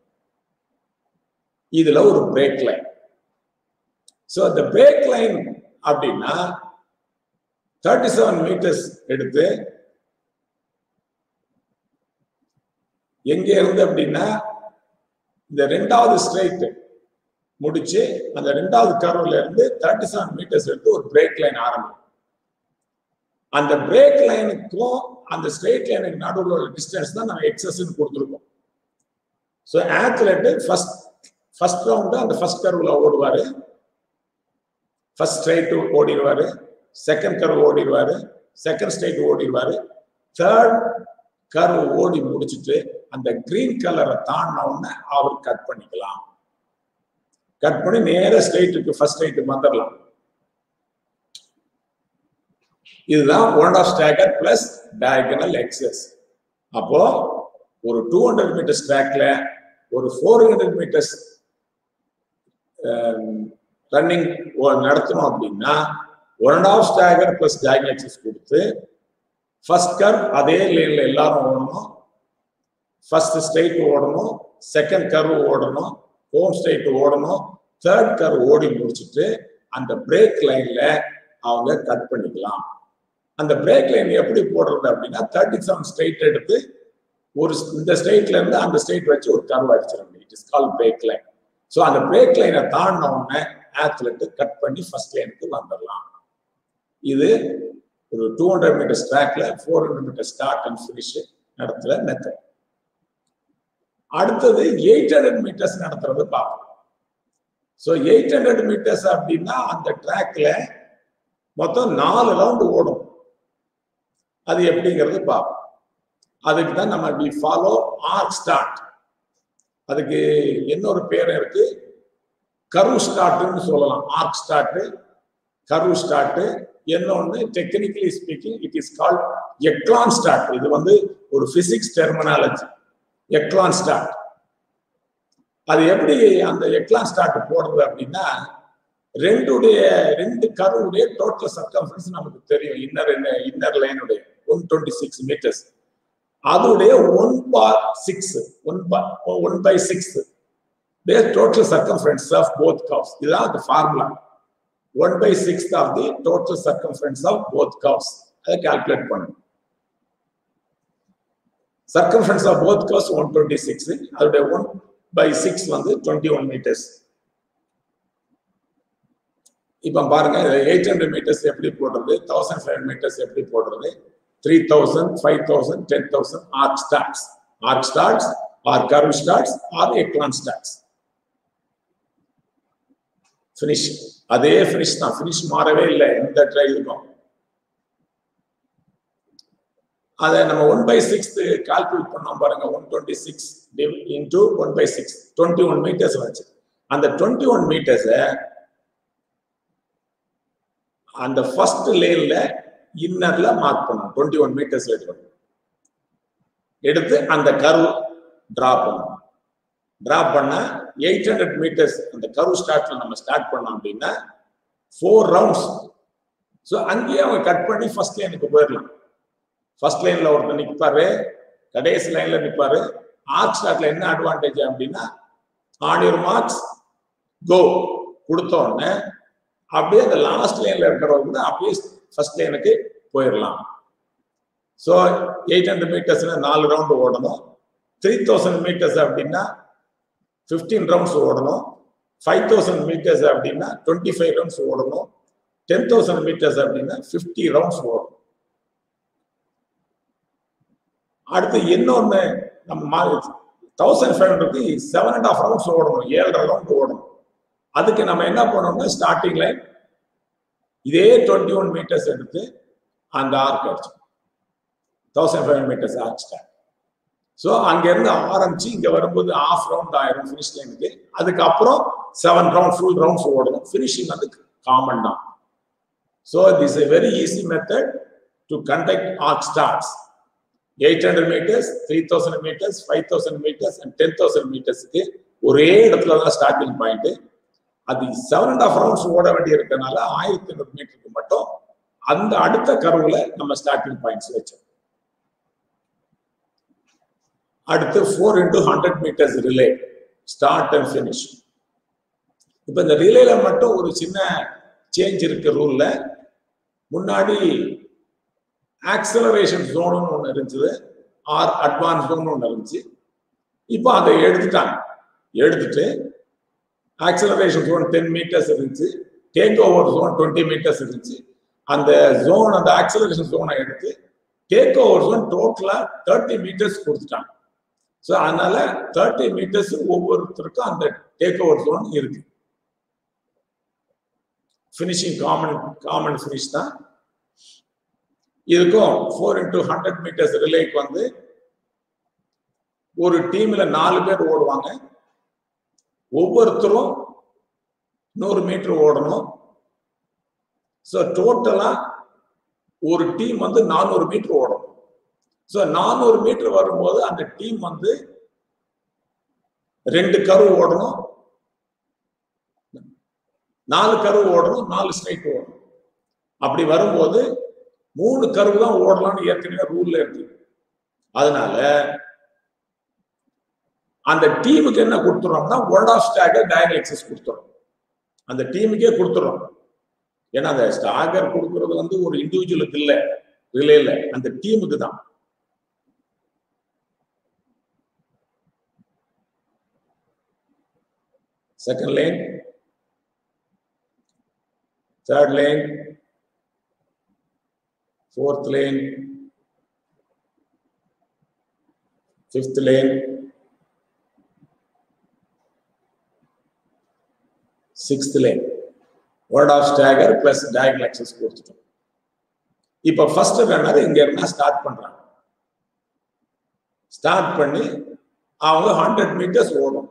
இதுல ஒரு பிரேக் லைன் ஸோ அந்த பிரேக் லைன் அப்படின்னா தேர்ட்டி செவன் மீட்டர்ஸ் எடுத்து எங்க இருந்து அப்படின்னா இந்த ரெண்டாவது ஸ்ட்ரைட் முடிச்சு அந்த ரெண்டாவது கர்வ்ல இருந்து தேர்ட்டி செவன் மீட்டர்ஸ் எடுத்து ஒரு பிரேக் லைன் ஆரம்பிக்கும் அந்த பிரேக் லைனுக்கும் அந்த ஸ்ட்ரெயிட் லைனுக்கு நடுவில் உள்ள டிஸ்டன்ஸ் தான் நம்ம எக்ஸஸ்ன்னு கொடுத்துருக்கோம் so athlete first first round அந்த ஃபர்ஸ்ட் கர்வில் ஓடுவார் ஃபர்ஸ்ட் ஸ்ட்ரைட் ஓடிடுவார் செகண்ட் கர்வ் ஓடிடுவார் செகண்ட் ஸ்ட்ரைட் ஓடிடுவார் தேர்ட் கர்வ் ஓடி முடிச்சுட்டு அந்த கிரீன் கலரை தாண்டின உடனே அவர் கட் பண்ணிக்கலாம் கட் பண்ணி நேர ஸ்ட்ரைட்டுக்கு ஃபர்ஸ்ட் ஸ்ட்ரைட்டுக்கு வந்துடலாம் இதுதான் one half stagger plus diagonal axis அப்போ ஒரு டூ ஹண்ட்ரட் மீட்டர்ஸ் ட்ராக்ல ஒரு ஃபோர் ஹண்ட்ரட் மீட்டர்ஸ் ரன்னிங் நடத்தணும் அப்படின்னா one and half stagger plus diagonal axis கொடுத்து ஃபர்ஸ்ட் கர்வ் அதே லைன்ல எல்லாரும் ஓடணும் ஃபர்ஸ்ட் ஸ்ட்ரைட் ஓடணும் செகண்ட் கர்வ் ஓடணும் ஹோம் ஸ்ட்ரைட் ஓடணும் தேர்ட் கர்வ் ஓடி முடிச்சுட்டு அந்த பிரேக் லைன்ல அவங்க கட் பண்ணிக்கலாம் அந்த பிரேக் லைன் எப்படி போடுறது அப்படின்னா தேர்ட்டி செவன் ஸ்ட்ரைட் எடுத்து ஒரு இந்த ஸ்ட்ரைட்ல இருந்து அந்த ஸ்ட்ரைட் வச்சு ஒரு கர்வ் அடிச்சிருங்க it is call break line so அந்த பிரேக் லைனை தாண்டின உடனே ஆத்லெட் கட் பண்ணி ஃபர்ஸ்ட் லைனுக்கு வந்துடலாம் இது ஒரு டூ ஹண்ட்ரட் மீட்டர் ட்ராக்ல four hundred metre start and finish நடத்துற மெத்தட் அடுத்தது எயிட் ஹண்ட்ரட் மீட்டர்ஸ் நடத்துறது பார்ப்போம் ஸோ எயிட் ஹண்ட்ரட் மீட்டர்ஸ் அப்படின்னா அந்த ட்ராக்ல மொத்தம் நாலு ரவுண்டு ஓடும் அது எப்படிங்கிறது பார்ப்போம் அதுக்கு தான் நம்ம வி ஃபாலோ ஆர்க் ஸ்டார்ட் அதுக்கு இன்னொரு பேர் இருக்கு கரு ஸ்டார்ட்னு சொல்லலாம் ஆர்க் ஸ்டார்ட் கரு ஸ்டார்ட் இன்னொன்னு technically speaking it is called echelon start இது வந்து ஒரு பிசிக்ஸ் டெர்மினாலஜி எக்லான் ஸ்டார்ட் அது எப்படி அந்த எக்லான் ஸ்டார்ட் போடுறது அப்படின்னா ரெண்டுடைய ரெண்டு கருவுடைய டோட்டல் சர்க்கம்ஃபரன்ஸ் நமக்கு தெரியும் இன்னர் இன்னர் லைனுடைய ஒன் டுவெண்ட்டி சிக்ஸ் மீட்டர்ஸ் அதோடைய one by six one one by six total circumference of both curves இதுதான் அந்த formula one by six of the total circumference of both curves அதை கால்குலேட் பண்ணணும் circumference of both curves one twenty six அதோடைய ஒன் பை சிக்ஸ் வந்து டுவெண்ட்டி ஒன் மீட்டர்ஸ் இப்போ பாருங்க எயிட் ஹண்ட்ரட் மீட்டர்ஸ் எப்படி போடுறது தௌசண்ட் ஃபைவ் மீட்டர்ஸ் எப்படி போடுறது three thousand five thousand ten thousand arc starts arc starts or curve starts or echelon starts finish அதே ஃபினிஷ் தான் ஃபினிஷ் மாறவே இல்லை எந்த ட்ரைலுக்கும் அதை நம்ம ஒன் பை சிக்ஸ் கால்குலேட் பண்ணோம் பாருங்க one twenty six into one by six twenty one metres வச்சு அந்த டுவெண்ட்டி ஒன் மீட்டர்ஸை அந்த ஃபர்ஸ்ட் லேன்ல இன்னர்ல மார்க் பண்ணணும் டுவெண்ட்டி ஒன் மீட்டர்ஸ் எடுக்கணும் எடுத்து அந்த கர்வ் டிரா பண்ணணும் டிரா பண்ண எயிட் ஹண்ட்ரட் மீட்டர்ஸ் அந்த கர்வ் ஸ்டார்ட்ல நம்ம ஸ்டார்ட் பண்ணோம் அப்படின்னா ஃபோர் ரவுண்ட்ஸ் ஸோ அங்கேயே அவங்க கட் பண்ணி ஃபர்ஸ்ட் லைனுக்கு போயிடலாம் ஃபர்ஸ்ட் லைன்ல ஒருத்தர் நிற்பாரு கடைசி லைன்ல நிற்பாரு ஆர்க் ஸ்டார்ட்ல என்ன அட்வான்டேஜ் அப்படின்னா ஆன் யூர் மார்க்ஸ் கோ கொடுத்த உடனே அப்படியே அந்த லாஸ்ட் லைன்ல இருக்கிறவங்க கூட அப்படியே ஃபர்ஸ்ட் லைனுக்கு போயிடலாம் ஸோ எயிட் ஹண்ட்ரட் மீட்டர்ஸ்ல நாலு ரவுண்டு ஓடணும் த்ரீ தௌசண்ட் மீட்டர்ஸ் அப்படின்னா ஃபிஃப்டீன் ரவுண்ட்ஸ் ஓடணும் ஃபைவ் தௌசண்ட் மீட்டர்ஸ் அப்படின்னா டுவெண்ட்டி ஃபைவ் ரவுண்ட்ஸ் ஓடணும் டென் தௌசண்ட் மீட்டர்ஸ் அப்படின்னா ஃபிஃப்டி ரவுண்ட்ஸ் ஓடணும் அடுத்து இன்னொன்று நம்ம தௌசண்ட் ஃபைவ் ஹண்ட்ரட்க்கு செவன் அண்ட் ஆஃப் ரவுண்ட்ஸ் ஓடணும் ஏழரை ரவுண்ட் ஓடணும் அதுக்கு நம்ம என்ன பண்ணோம்னா ஸ்டார்டிங் லைன் இதே டுவெண்ட்டி ஒன் மீட்டர்ஸ் எடுத்து அந்த ஆர்க் அடிச்சோம் thousand five metres arc start so அங்கேருந்து ஆரம்பிச்சு இங்கே வரும்போது ஆஃப் ரவுண்ட் ஆயிரும் ஃபினிஷ் லைனுக்கு அதுக்கப்புறம் செவன் ரவுண்ட் ஃபுல் ரவுண்ட்ஸ் ஓடணும் ஃபினிஷிங் வந்து காமன் தான் so this a very easy method to conduct arc starts eight hundred metres three thousand metres five thousand metres and ten thousand மீட்டர்ஸ்க்கு ஒரே இடத்துல தான் ஸ்டார்டிங் பாயிண்ட் அது செவன் அண்ட் ஆஃப் ரவுண்ட்ஸ் ஓட வேண்டி இருக்கனால ஆயிரத்தி ஐநூறு மீட்டருக்கு மட்டும் அந்த அடுத்த கருவுல நம்ம ஸ்டார்டிங் பாயிண்ட்ஸ் வச்சோம் அடுத்து four into hundred metres relay start and finish இப்போ இந்த ரிலேல மட்டும் ஒரு சின்ன சேஞ்ச் இருக்கு ரூல்ல முன்னாடி ஆக்சலரேஷன் ஜோனுன்னு ஒன்று இருந்துச்சு ஆர் அட்வான்ஸ் ஜோன் ஒன்று இருந்துச்சு இப்போ அதை எடுத்துட்டாங்க எடுத்துட்டு ஆக்சலரேஷன் ஜோன் டென் மீட்டர்ஸ் இருந்துச்சு take over zone twenty metres இருந்துச்சு அந்த ஜோன் அந்த ஆக்சலரேஷன் ஜோனை எடுத்து டேக் ஓவர் ஜோன் டோட்டலாக தேர்ட்டி மீட்டர்ஸ் கொடுத்துட்டாங்க ஸோ அதனால தேர்ட்டி மீட்டர்ஸ் ஒவ்வொருத்தருக்கும் அந்த டேக் ஓவர் ஜோன் இருக்கு ஃபினிஷிங் காமன் காமன் ஃபினிஷ் தான் இதுக்கும் ஃபோர் இன்டூ ஹண்ட்ரட் மீட்டர்ஸ் ரிலேக்கு வந்து ஒரு டீம்ல நாலு பேர் ஓடுவாங்க ஒவ்வொருத்தரும் நூறு மீட்டர் ஓடணும் ஸோ டோட்டலா ஒரு டீம் வந்து நானூறு மீட்டர் ஓடணும் ஸோ நானூறு மீட்டர் வரும்போது அந்த டீம் வந்து ரெண்டு கரு ஓடணும் நாலு கரு ஓடணும் நாலு ஸ்ட்ரைட் ஓடணும் அப்படி வரும்போது மூணு கருவு தான் ஓடலாம்னு ஏற்கனவே ரூல்ல இருக்கு அதனால அந்த டீமுக்கு என்ன கொடுத்துறோம்னா one half stagger diagonal axis கொடுத்துறோம் அந்த டீமுக்கே கொடுத்துறோம் ஏன்னா அந்த ஸ்டாகர் கொடுக்கறது வந்து ஒரு இண்டிவிஜுவலுக்கு இல்லை ரிலேல அந்த டீமுக்கு தான் second line third line fourth lane, fifth lane, sixth lane. Word of stagger plus diagonal axis கொடுத்துட்டோம் இப்போ ஃபர்ஸ்ட் ரன்னர் இங்க இருந்தா ஸ்டார்ட் பண்றாங்க ஸ்டார்ட் பண்ணி அவங்க ஹண்ட்ரட் மீட்டர்ஸ் ஓடும்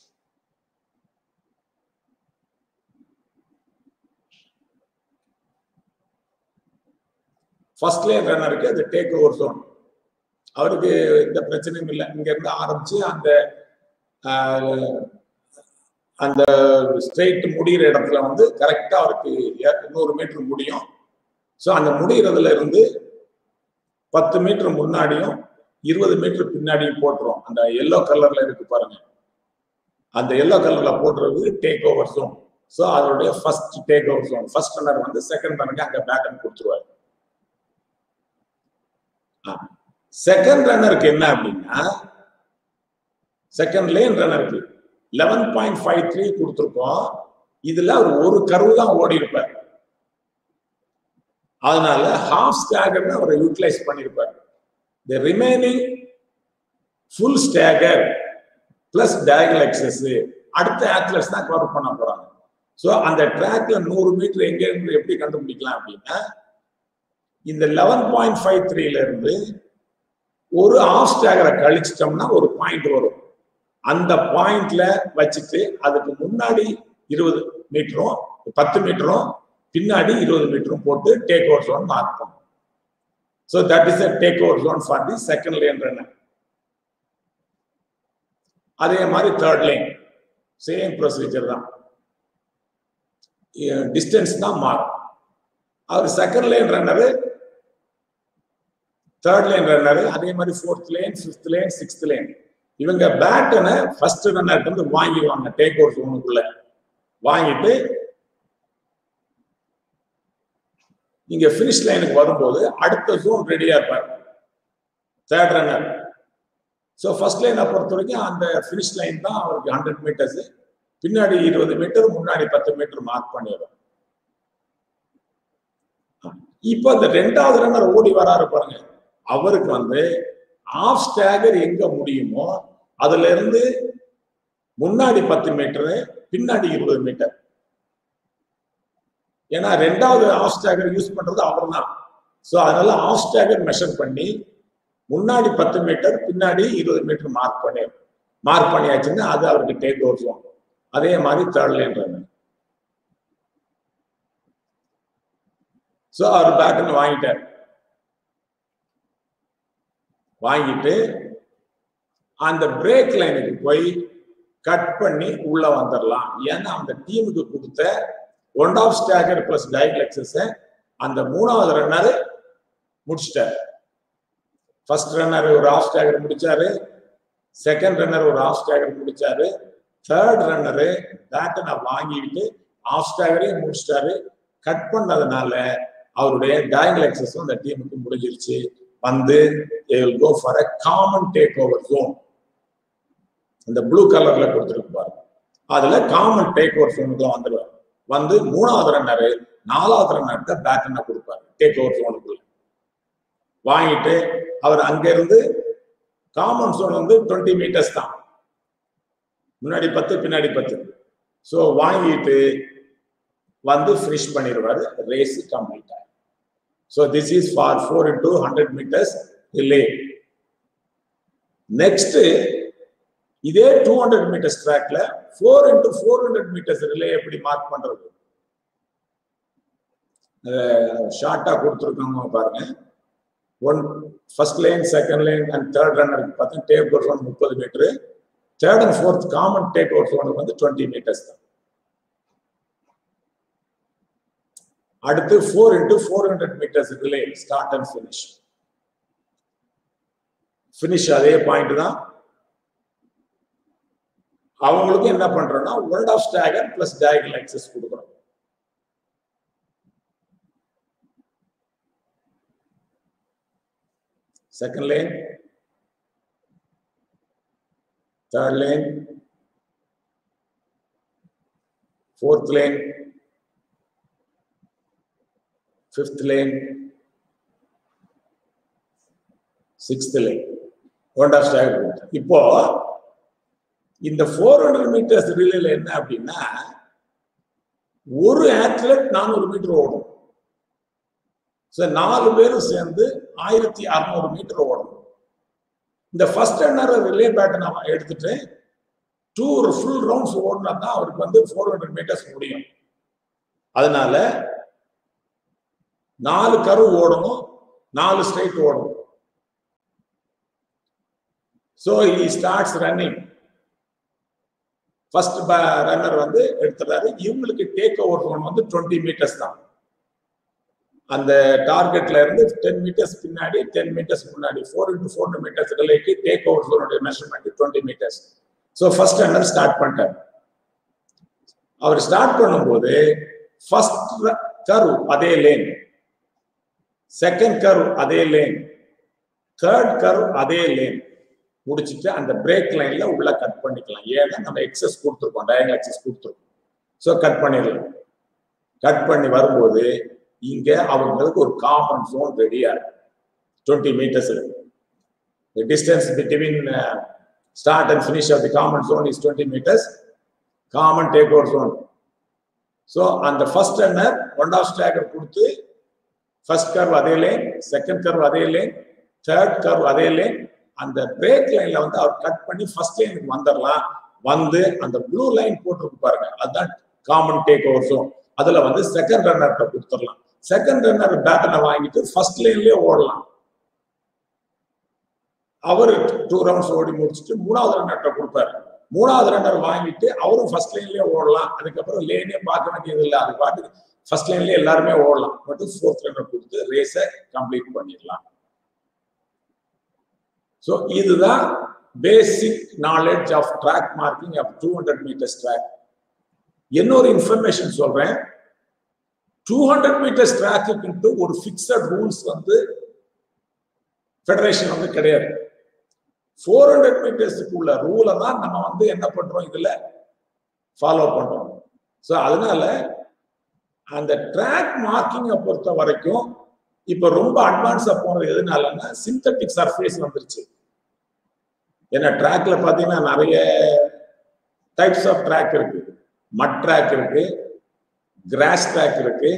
ஃபர்ஸ்ட் லேன் ரன்னருக்கு அது டேக் ஓவர் ஜோன் அவருக்கு எந்த பிரச்சனையும் இல்லை இங்க இருந்து ஆரம்பிச்சு அந்த ஆஹ், அந்த ஸ்ட்ரெயிட் முடிகிற இடத்துல வந்து கரெக்டா அவருக்கு நூறு மீட்டர் முடியும் ஸோ அந்த முடிகிறதுல இருந்து பத்து மீட்டர் முன்னாடியும் இருபது மீட்டர் பின்னாடியும் போட்டுரும் அந்த எல்லோ கலர்ல இருக்கு பாருங்க அந்த எல்லோ கலர்ல போட்டுறது டேக் ஓவர் ஜோன் ஸோ அதோடைய first take over zone first runner வந்து செகண்ட் ரன்னுக்கு அங்க பேட்டன் கொடுத்துருவாரு செகண்ட் ரன்னருக்கு என்ன அப்படின்னா செகண்ட் லேன் ரன்னருக்கு லெவன் பாயிண்ட் ஃபைவ் த்ரீ கொடுத்துருக்கோம் இதுல அவர் ஒரு கருவு தான் ஓடி இருப்பார் அதனால ஹாஃப் ஸ்டாகர்னு அவரை யூட்டிலைஸ் பண்ணியிருப்பார் the remaining full stagger plus diagonal axis அடுத்த ஆத்லெட்ஸ் தான் கவர் பண்ண போறாங்க ஸோ அந்த ட்ராக்ல நூறு மீட்டர் எங்க இருந்து எப்படி கண்டுபிடிக்கலாம் அப்படின்னா இந்த லெவன் பாயிண்ட் ஃபைவ் த்ரீல இருந்து ஒரு ஆஃப் ஸ்டாகரை கழிச்சிட்டோம்னா ஒரு பாயிண்ட் வரும் அந்த பாயிண்ட்ல வச்சுட்டு அதுக்கு முன்னாடி இருபது மீட்டரும் பத்து மீட்டரும் பின்னாடி இருபது மீட்டரும் போட்டு டேக் ஓவர் ஜோன் மார்க் பண்ணும் so that is a take over zone for the second lane runner அதே மாதிரி தேர்ட் லைன் சேம் ப்ரொசீஜர் தான் டிஸ்டன்ஸ் தான் மாறும் அவர் second line runner third line runner அதே மாதிரி fourth line fifth line sixth line இவங்க பேட்டனை ஃபர்ஸ்ட் ரன்னர் வந்து வாங்கிடுவாங்க டேக் ஓவர் ஜோனுக்குள்ள வாங்கிட்டு நீங்க ஃபினிஷ் லைனுக்கு வரும்போது அடுத்த ஜோன் ரெடியா இருப்பார் தேர்ட் ரன்னர் ஸோ ஃபர்ஸ்ட் லைனை பொறுத்த வரைக்கும் அந்த ஃபினிஷ் லைன் தான் அவருக்கு ஹண்ட்ரட் மீட்டர்ஸ் பின்னாடி இருபது மீட்டர் முன்னாடி பத்து மீட்டர் மார்க் பண்ணிடும் இப்போ அந்த ரெண்டாவது ரன்னர் ஓடி வராரு பாருங்க அவருக்கு வந்து ஆஃப் ஸ்டாகர் எங்க முடியுமோ அதுல இருந்து முன்னாடி பத்து மீட்டரு பின்னாடி இருபது மீட்டர் ஏன்னா ரெண்டாவது ஆஃப் ஸ்டாகர் யூஸ் பண்றது அவர் தான் ஸோ அதனால ஆஃப் ஸ்டாகர் மெஷர் பண்ணி முன்னாடி பத்து மீட்டர் பின்னாடி இருபது மீட்டர் மார்க் பண்ணி மார்க் பண்ணியாச்சுன்னா அது அவருக்கு டேக் ஓவர் அதே மாதிரி தேர்ட் லைன் ரன் ஸோ அவர் பேட்டன் வாங்கிட்டார் வாங்கிட்டு அந்த பிரேக் லைனுக்கு போய் கட் பண்ணி உள்ள வந்துடலாம் ஏன்னா அந்த டீமுக்கு கொடுத்த one half stagger plus diagonal axis அந்த மூணாவது ரன்னர் முடிச்சிட்டாரு ஃபர்ஸ்ட் ரன்னர் ஒரு ஆஃப் ஸ்டாகர் முடிச்சாரு செகண்ட் ரன்னர் ஒரு ஆஃப் ஸ்டாகர் முடிச்சாரு தேர்ட் ரன்னரு பேட்டனை வாங்கிட்டு ஆஃப் ஸ்டாகரையும் முடிச்சிட்டாரு கட் பண்ணதுனால அவருடைய டயங்கல் எக்ஸஸும் அந்த டீமுக்கு முடிஞ்சிருச்சு வந்து go for a common take over zone அந்த ப்ளூ கலர்ல கொடுத்துருக்கு பாருங்க அதுல காமன் டேக் ஓவர் ஜோனுக்கு வந்துடுவார் வந்து மூணாவது ரன்னரு நாலாவது ரன்னர் தான் பேட்டனை கொடுப்பாரு டேக் ஓவர் ஜோனுக்குள்ள வாங்கிட்டு அவர் அங்க இருந்து காமன் ஜோன் வந்து டுவெண்ட்டி மீட்டர்ஸ் தான் முன்னாடி பத்து பின்னாடி பத்து ஸோ வாங்கிட்டு வந்து ஃபினிஷ் பண்ணிடுவாரு ரேஸ் கம்ப்ளீட் ஆகும் so this is for four into hundred metres relay next இதே டூ ஹண்ட்ரட் மீட்டர்ஸ் ட்ராக்ல four into four hundred metres relay எப்படி மார்க் பண்றது ஷார்ட்டா கொடுத்துருக்காங்க பாருங்க one first line second line and third ரன்னருக்கு பார்த்தீங்கன்னா டேப் ஓவர் ஒன் முப்பது metre third and fourth common take over ஒனுக்கு வந்து டுவெண்ட்டி மீட்டர்ஸ் தான் அடுத்து four into four hundred metres relay start and finish finish அதே பாயிண்ட் தான் அவங்களுக்கு என்ன பண்றோம்னா one half stagger plus diagonal axis கொடுக்குறோம் second line third line fourth line fifth line sixth line one half stagger இப்போ இந்த ஃபோர் ஹண்ட்ரட் மீட்டர்ஸ் ரிலேல என்ன அப்படின்னா ஒரு ஆத்லெட் நானூறு மீட்டர் ஓடும் ஸோ நாலு பேரும் சேர்ந்து ஆயிரத்தி அறுநூறு மீட்டர் ஓடணும் இந்த ஃபர்ஸ்ட் ரன்னர் ரிலே பேட்டர்ன் அவன் எடுத்துட்டு டூ ஃபுல் ரவுண்ட்ஸ் ஓடினா தான் அவருக்கு வந்து ஃபோர் ஹண்ட்ரட் மீட்டர்ஸ் முடியும் அதனால நாலு கரு ஓடணும் நாலு ஸ்ட்ரைட் ஓடணும் so he starts running first runner வந்து எடுத்துறாரு இவங்களுக்கு டேக் ஓவர் ஜோன் வந்து டுவெண்ட்டி மீட்டர்ஸ் தான் அந்த டார்கெட்ல இருந்து டென் மீட்டர்ஸ் பின்னாடி டென் மீட்டர்ஸ் முன்னாடி ஃபோர் இன்டூ ஃபோர் மீட்டர்ஸ் ரிலேக்கு டேக் ஓவர் ஜோனுடைய measurement twenty metres so first runner start பண்ணிட்டார் அவர் ஸ்டார்ட் பண்ணும்போது ஃபர்ஸ்ட் கரு அதே லேன் செகண்ட் கரு அதே லேன் தேர்ட் கரு அதே லேன் முடிச்சுட்டு அந்த பிரேக் லைன்ல உள்ள கட் பண்ணிக்கலாம் ஏன்னா நம்ம எக்ஸஸ் கொடுத்துருக்கோம் டயங்கல் எக்ஸஸ் கொடுத்துருக்கோம் ஸோ கட் பண்ணிடலாம் கட் பண்ணி வரும்போது இங்க அவங்களுக்கு ஒரு காமன் ஜோன் ரெடியா இருக்கு டுவெண்ட்டி மீட்டர்ஸ் இருக்கு distance between start and finish of the common zone is twenty metres common take over zone so அந்த first runner one half stagger கொடுத்து ஃபர்ஸ்ட் கர்வ் அதே லேன் செகண்ட் கர்வ் அதே லேன் தேர்ட் கர்வ் அதே லேன் அந்த பிரேக் லைன்ல வந்து அவர் கட் பண்ணி ஃபர்ஸ்ட் லைனுக்கு வந்துடலாம் வந்து அந்த ப்ளூ லைன் போட்டிருக்கு பாருங்க அதுதான் காமன் டேக் ஓவர் ஜோன் அதுல வந்து செகண்ட் ரன்னர்கிட்ட கொடுத்துடலாம் செகண்ட் ரன்னர் பேட்டனை வாங்கிட்டு ஃபர்ஸ்ட் லைன்லயே ஓடலாம் அவர் டூ ரவுண்ட்ஸ் ஓடி முடிச்சுட்டு மூணாவது ரன்னர்கிட்ட கொடுப்பாரு மூணாவது ரன்னர் வாங்கிட்டு அவரும் ஃபர்ஸ்ட் லைன்லயே ஓடலாம் அதுக்கப்புறம் லேனே பார்க்க வேண்டியது இல்லை அது பாட்டுக்கு ஃபர்ஸ்ட் லைன்லயே எல்லாருமே ஓடலாம் மட்டும் ஃபோர்த் ரன்னர் கொடுத்து ரேஸை கம்ப்ளீட் பண்ணிடலாம் ஸோ இதுதான் basic knowledge of track marking of two hundred metres track இன்னொரு இன்ஃபர்மேஷன் சொல்றேன் டூ ஹண்ட்ரட் மீட்டர்ஸ் ட்ராக்குன்ட்டு ஒரு ஃபிக்ஸட் ரூல்ஸ் வந்து ஃபெடரேஷன் வந்து கிடையாது ஃபோர் ஹண்ட்ரட் மீட்டர்ஸுக்கு உள்ள ரூலை தான் நம்ம வந்து என்ன பண்றோம் இதுல ஃபாலோ பண்றோம் ஸோ அதனால அந்த ட்ராக் மார்க்கிங்கை பொறுத்த வரைக்கும் இப்ப ரொம்ப அட்வான்ஸா போனது எதுனாலன்னா சிந்தட்டிக் சர்ஃபேஸ் வந்துருச்சு ஏன்னா ட்ராக்ல பாத்தீங்கன்னா நிறைய டைப்ஸ் ஆஃப் ட்ராக் இருக்கு மட் ட்ராக் இருக்கு கிராஸ் ட்ராக் இருக்கு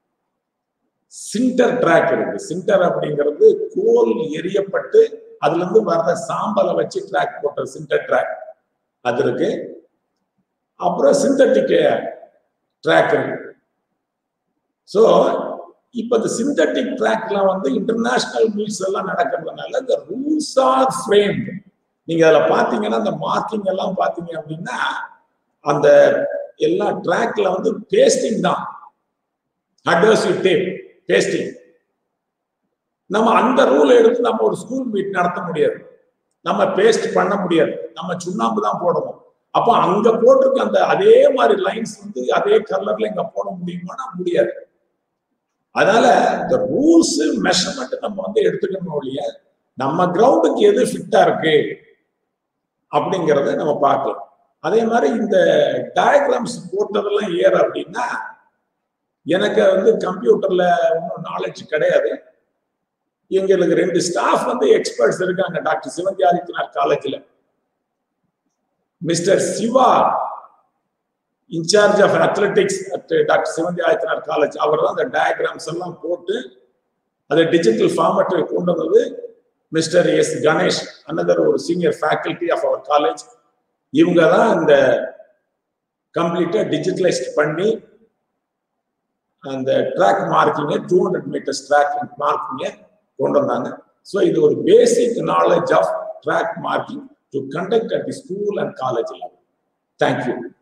சிண்டர் ட்ராக் இருக்கு சிண்டர் அப்படிங்கிறது கோல் எரியப்பட்டு அதுல இருந்து வர்ற சாம்பலை வச்சு ட்ராக் போட்ட சிண்டர் ட்ராக் அது இருக்கு அப்புறம் சிந்தட்டிக் ட்ராக் இருக்கு ஸோ இப்ப இந்த சிந்தட்டிக் ட்ராக்ல வந்து இன்டர்நேஷனல் மீட்ஸ் எல்லாம் நடக்கிறதுனால இந்த ரூல்ஸ் ஆர் ஃப்ரேம் நீங்க அதுல பாத்தீங்கன்னா அந்த மார்க்கிங் எல்லாம் பாத்தீங்க அப்படின்னா அந்த எல்லா ட்ராக்ல வந்து பேஸ்டிங் தான் அட்வர்சிவ் டேப் பேஸ்டிங் நம்ம அந்த ரூல் எடுத்து நம்ம ஒரு ஸ்கூல் மீட் நடத்த முடியாது நம்ம பேஸ்ட் பண்ண முடியாது நம்ம சுண்ணாம்பு தான் போடணும் அப்போ அங்க போட்டிருக்க அந்த அதே மாதிரி லைன்ஸ் வந்து அதே கலர்ல இங்க போட முடியுமானா முடியாது அதனால இந்த ரூல்ஸ் மெஷர்மெண்ட் நம்ம வந்து எடுத்துக்கணும் ஒழிய நம்ம கிரவுண்டுக்கு எது ஃபிட்டா இருக்கு அப்படிங்கிறத நம்ம பார்க்கலாம் அதே மாதிரி இந்த டயக்ராம்ஸ் போட்டதெல்லாம் ஏற அப்படின்னா எனக்கு வந்து கம்ப்யூட்டர்ல ஒன்றும் நாலேஜ் கிடையாது எங்களுக்கு ரெண்டு ஸ்டாஃப் வந்து எக்ஸ்பர்ட்ஸ் இருக்காங்க டாக்டர் சிவந்தி ஆதித்யநாத் காலேஜ்ல mister Siva incharge of athletics at doctor Sivanthi Adityanath college அவர் தான் அந்த டயக்ராம்ஸ் எல்லாம் போட்டு அதை டிஜிட்டல் ஃபார்மேட்டை கொண்டு வந்தது மிஸ்டர் எஸ் கணேஷ் அனதர் ஒரு சீனியர் ஃபேக்கல்டி ஆஃப் அவர் காலேஜ் இவங்க தான் இந்த கம்ப்ளீட்டா டிஜிட்டலைஸ்ட் பண்ணி அந்த ட்ராக் மார்க்கிங்கை டூ ஹண்ட்ரட் மீட்டர்ஸ் ட்ராக் மார்க்கிங்கை கொண்டு வந்தாங்க ஸோ இது ஒரு basic knowledge of track marking to conduct at the school and college level thank you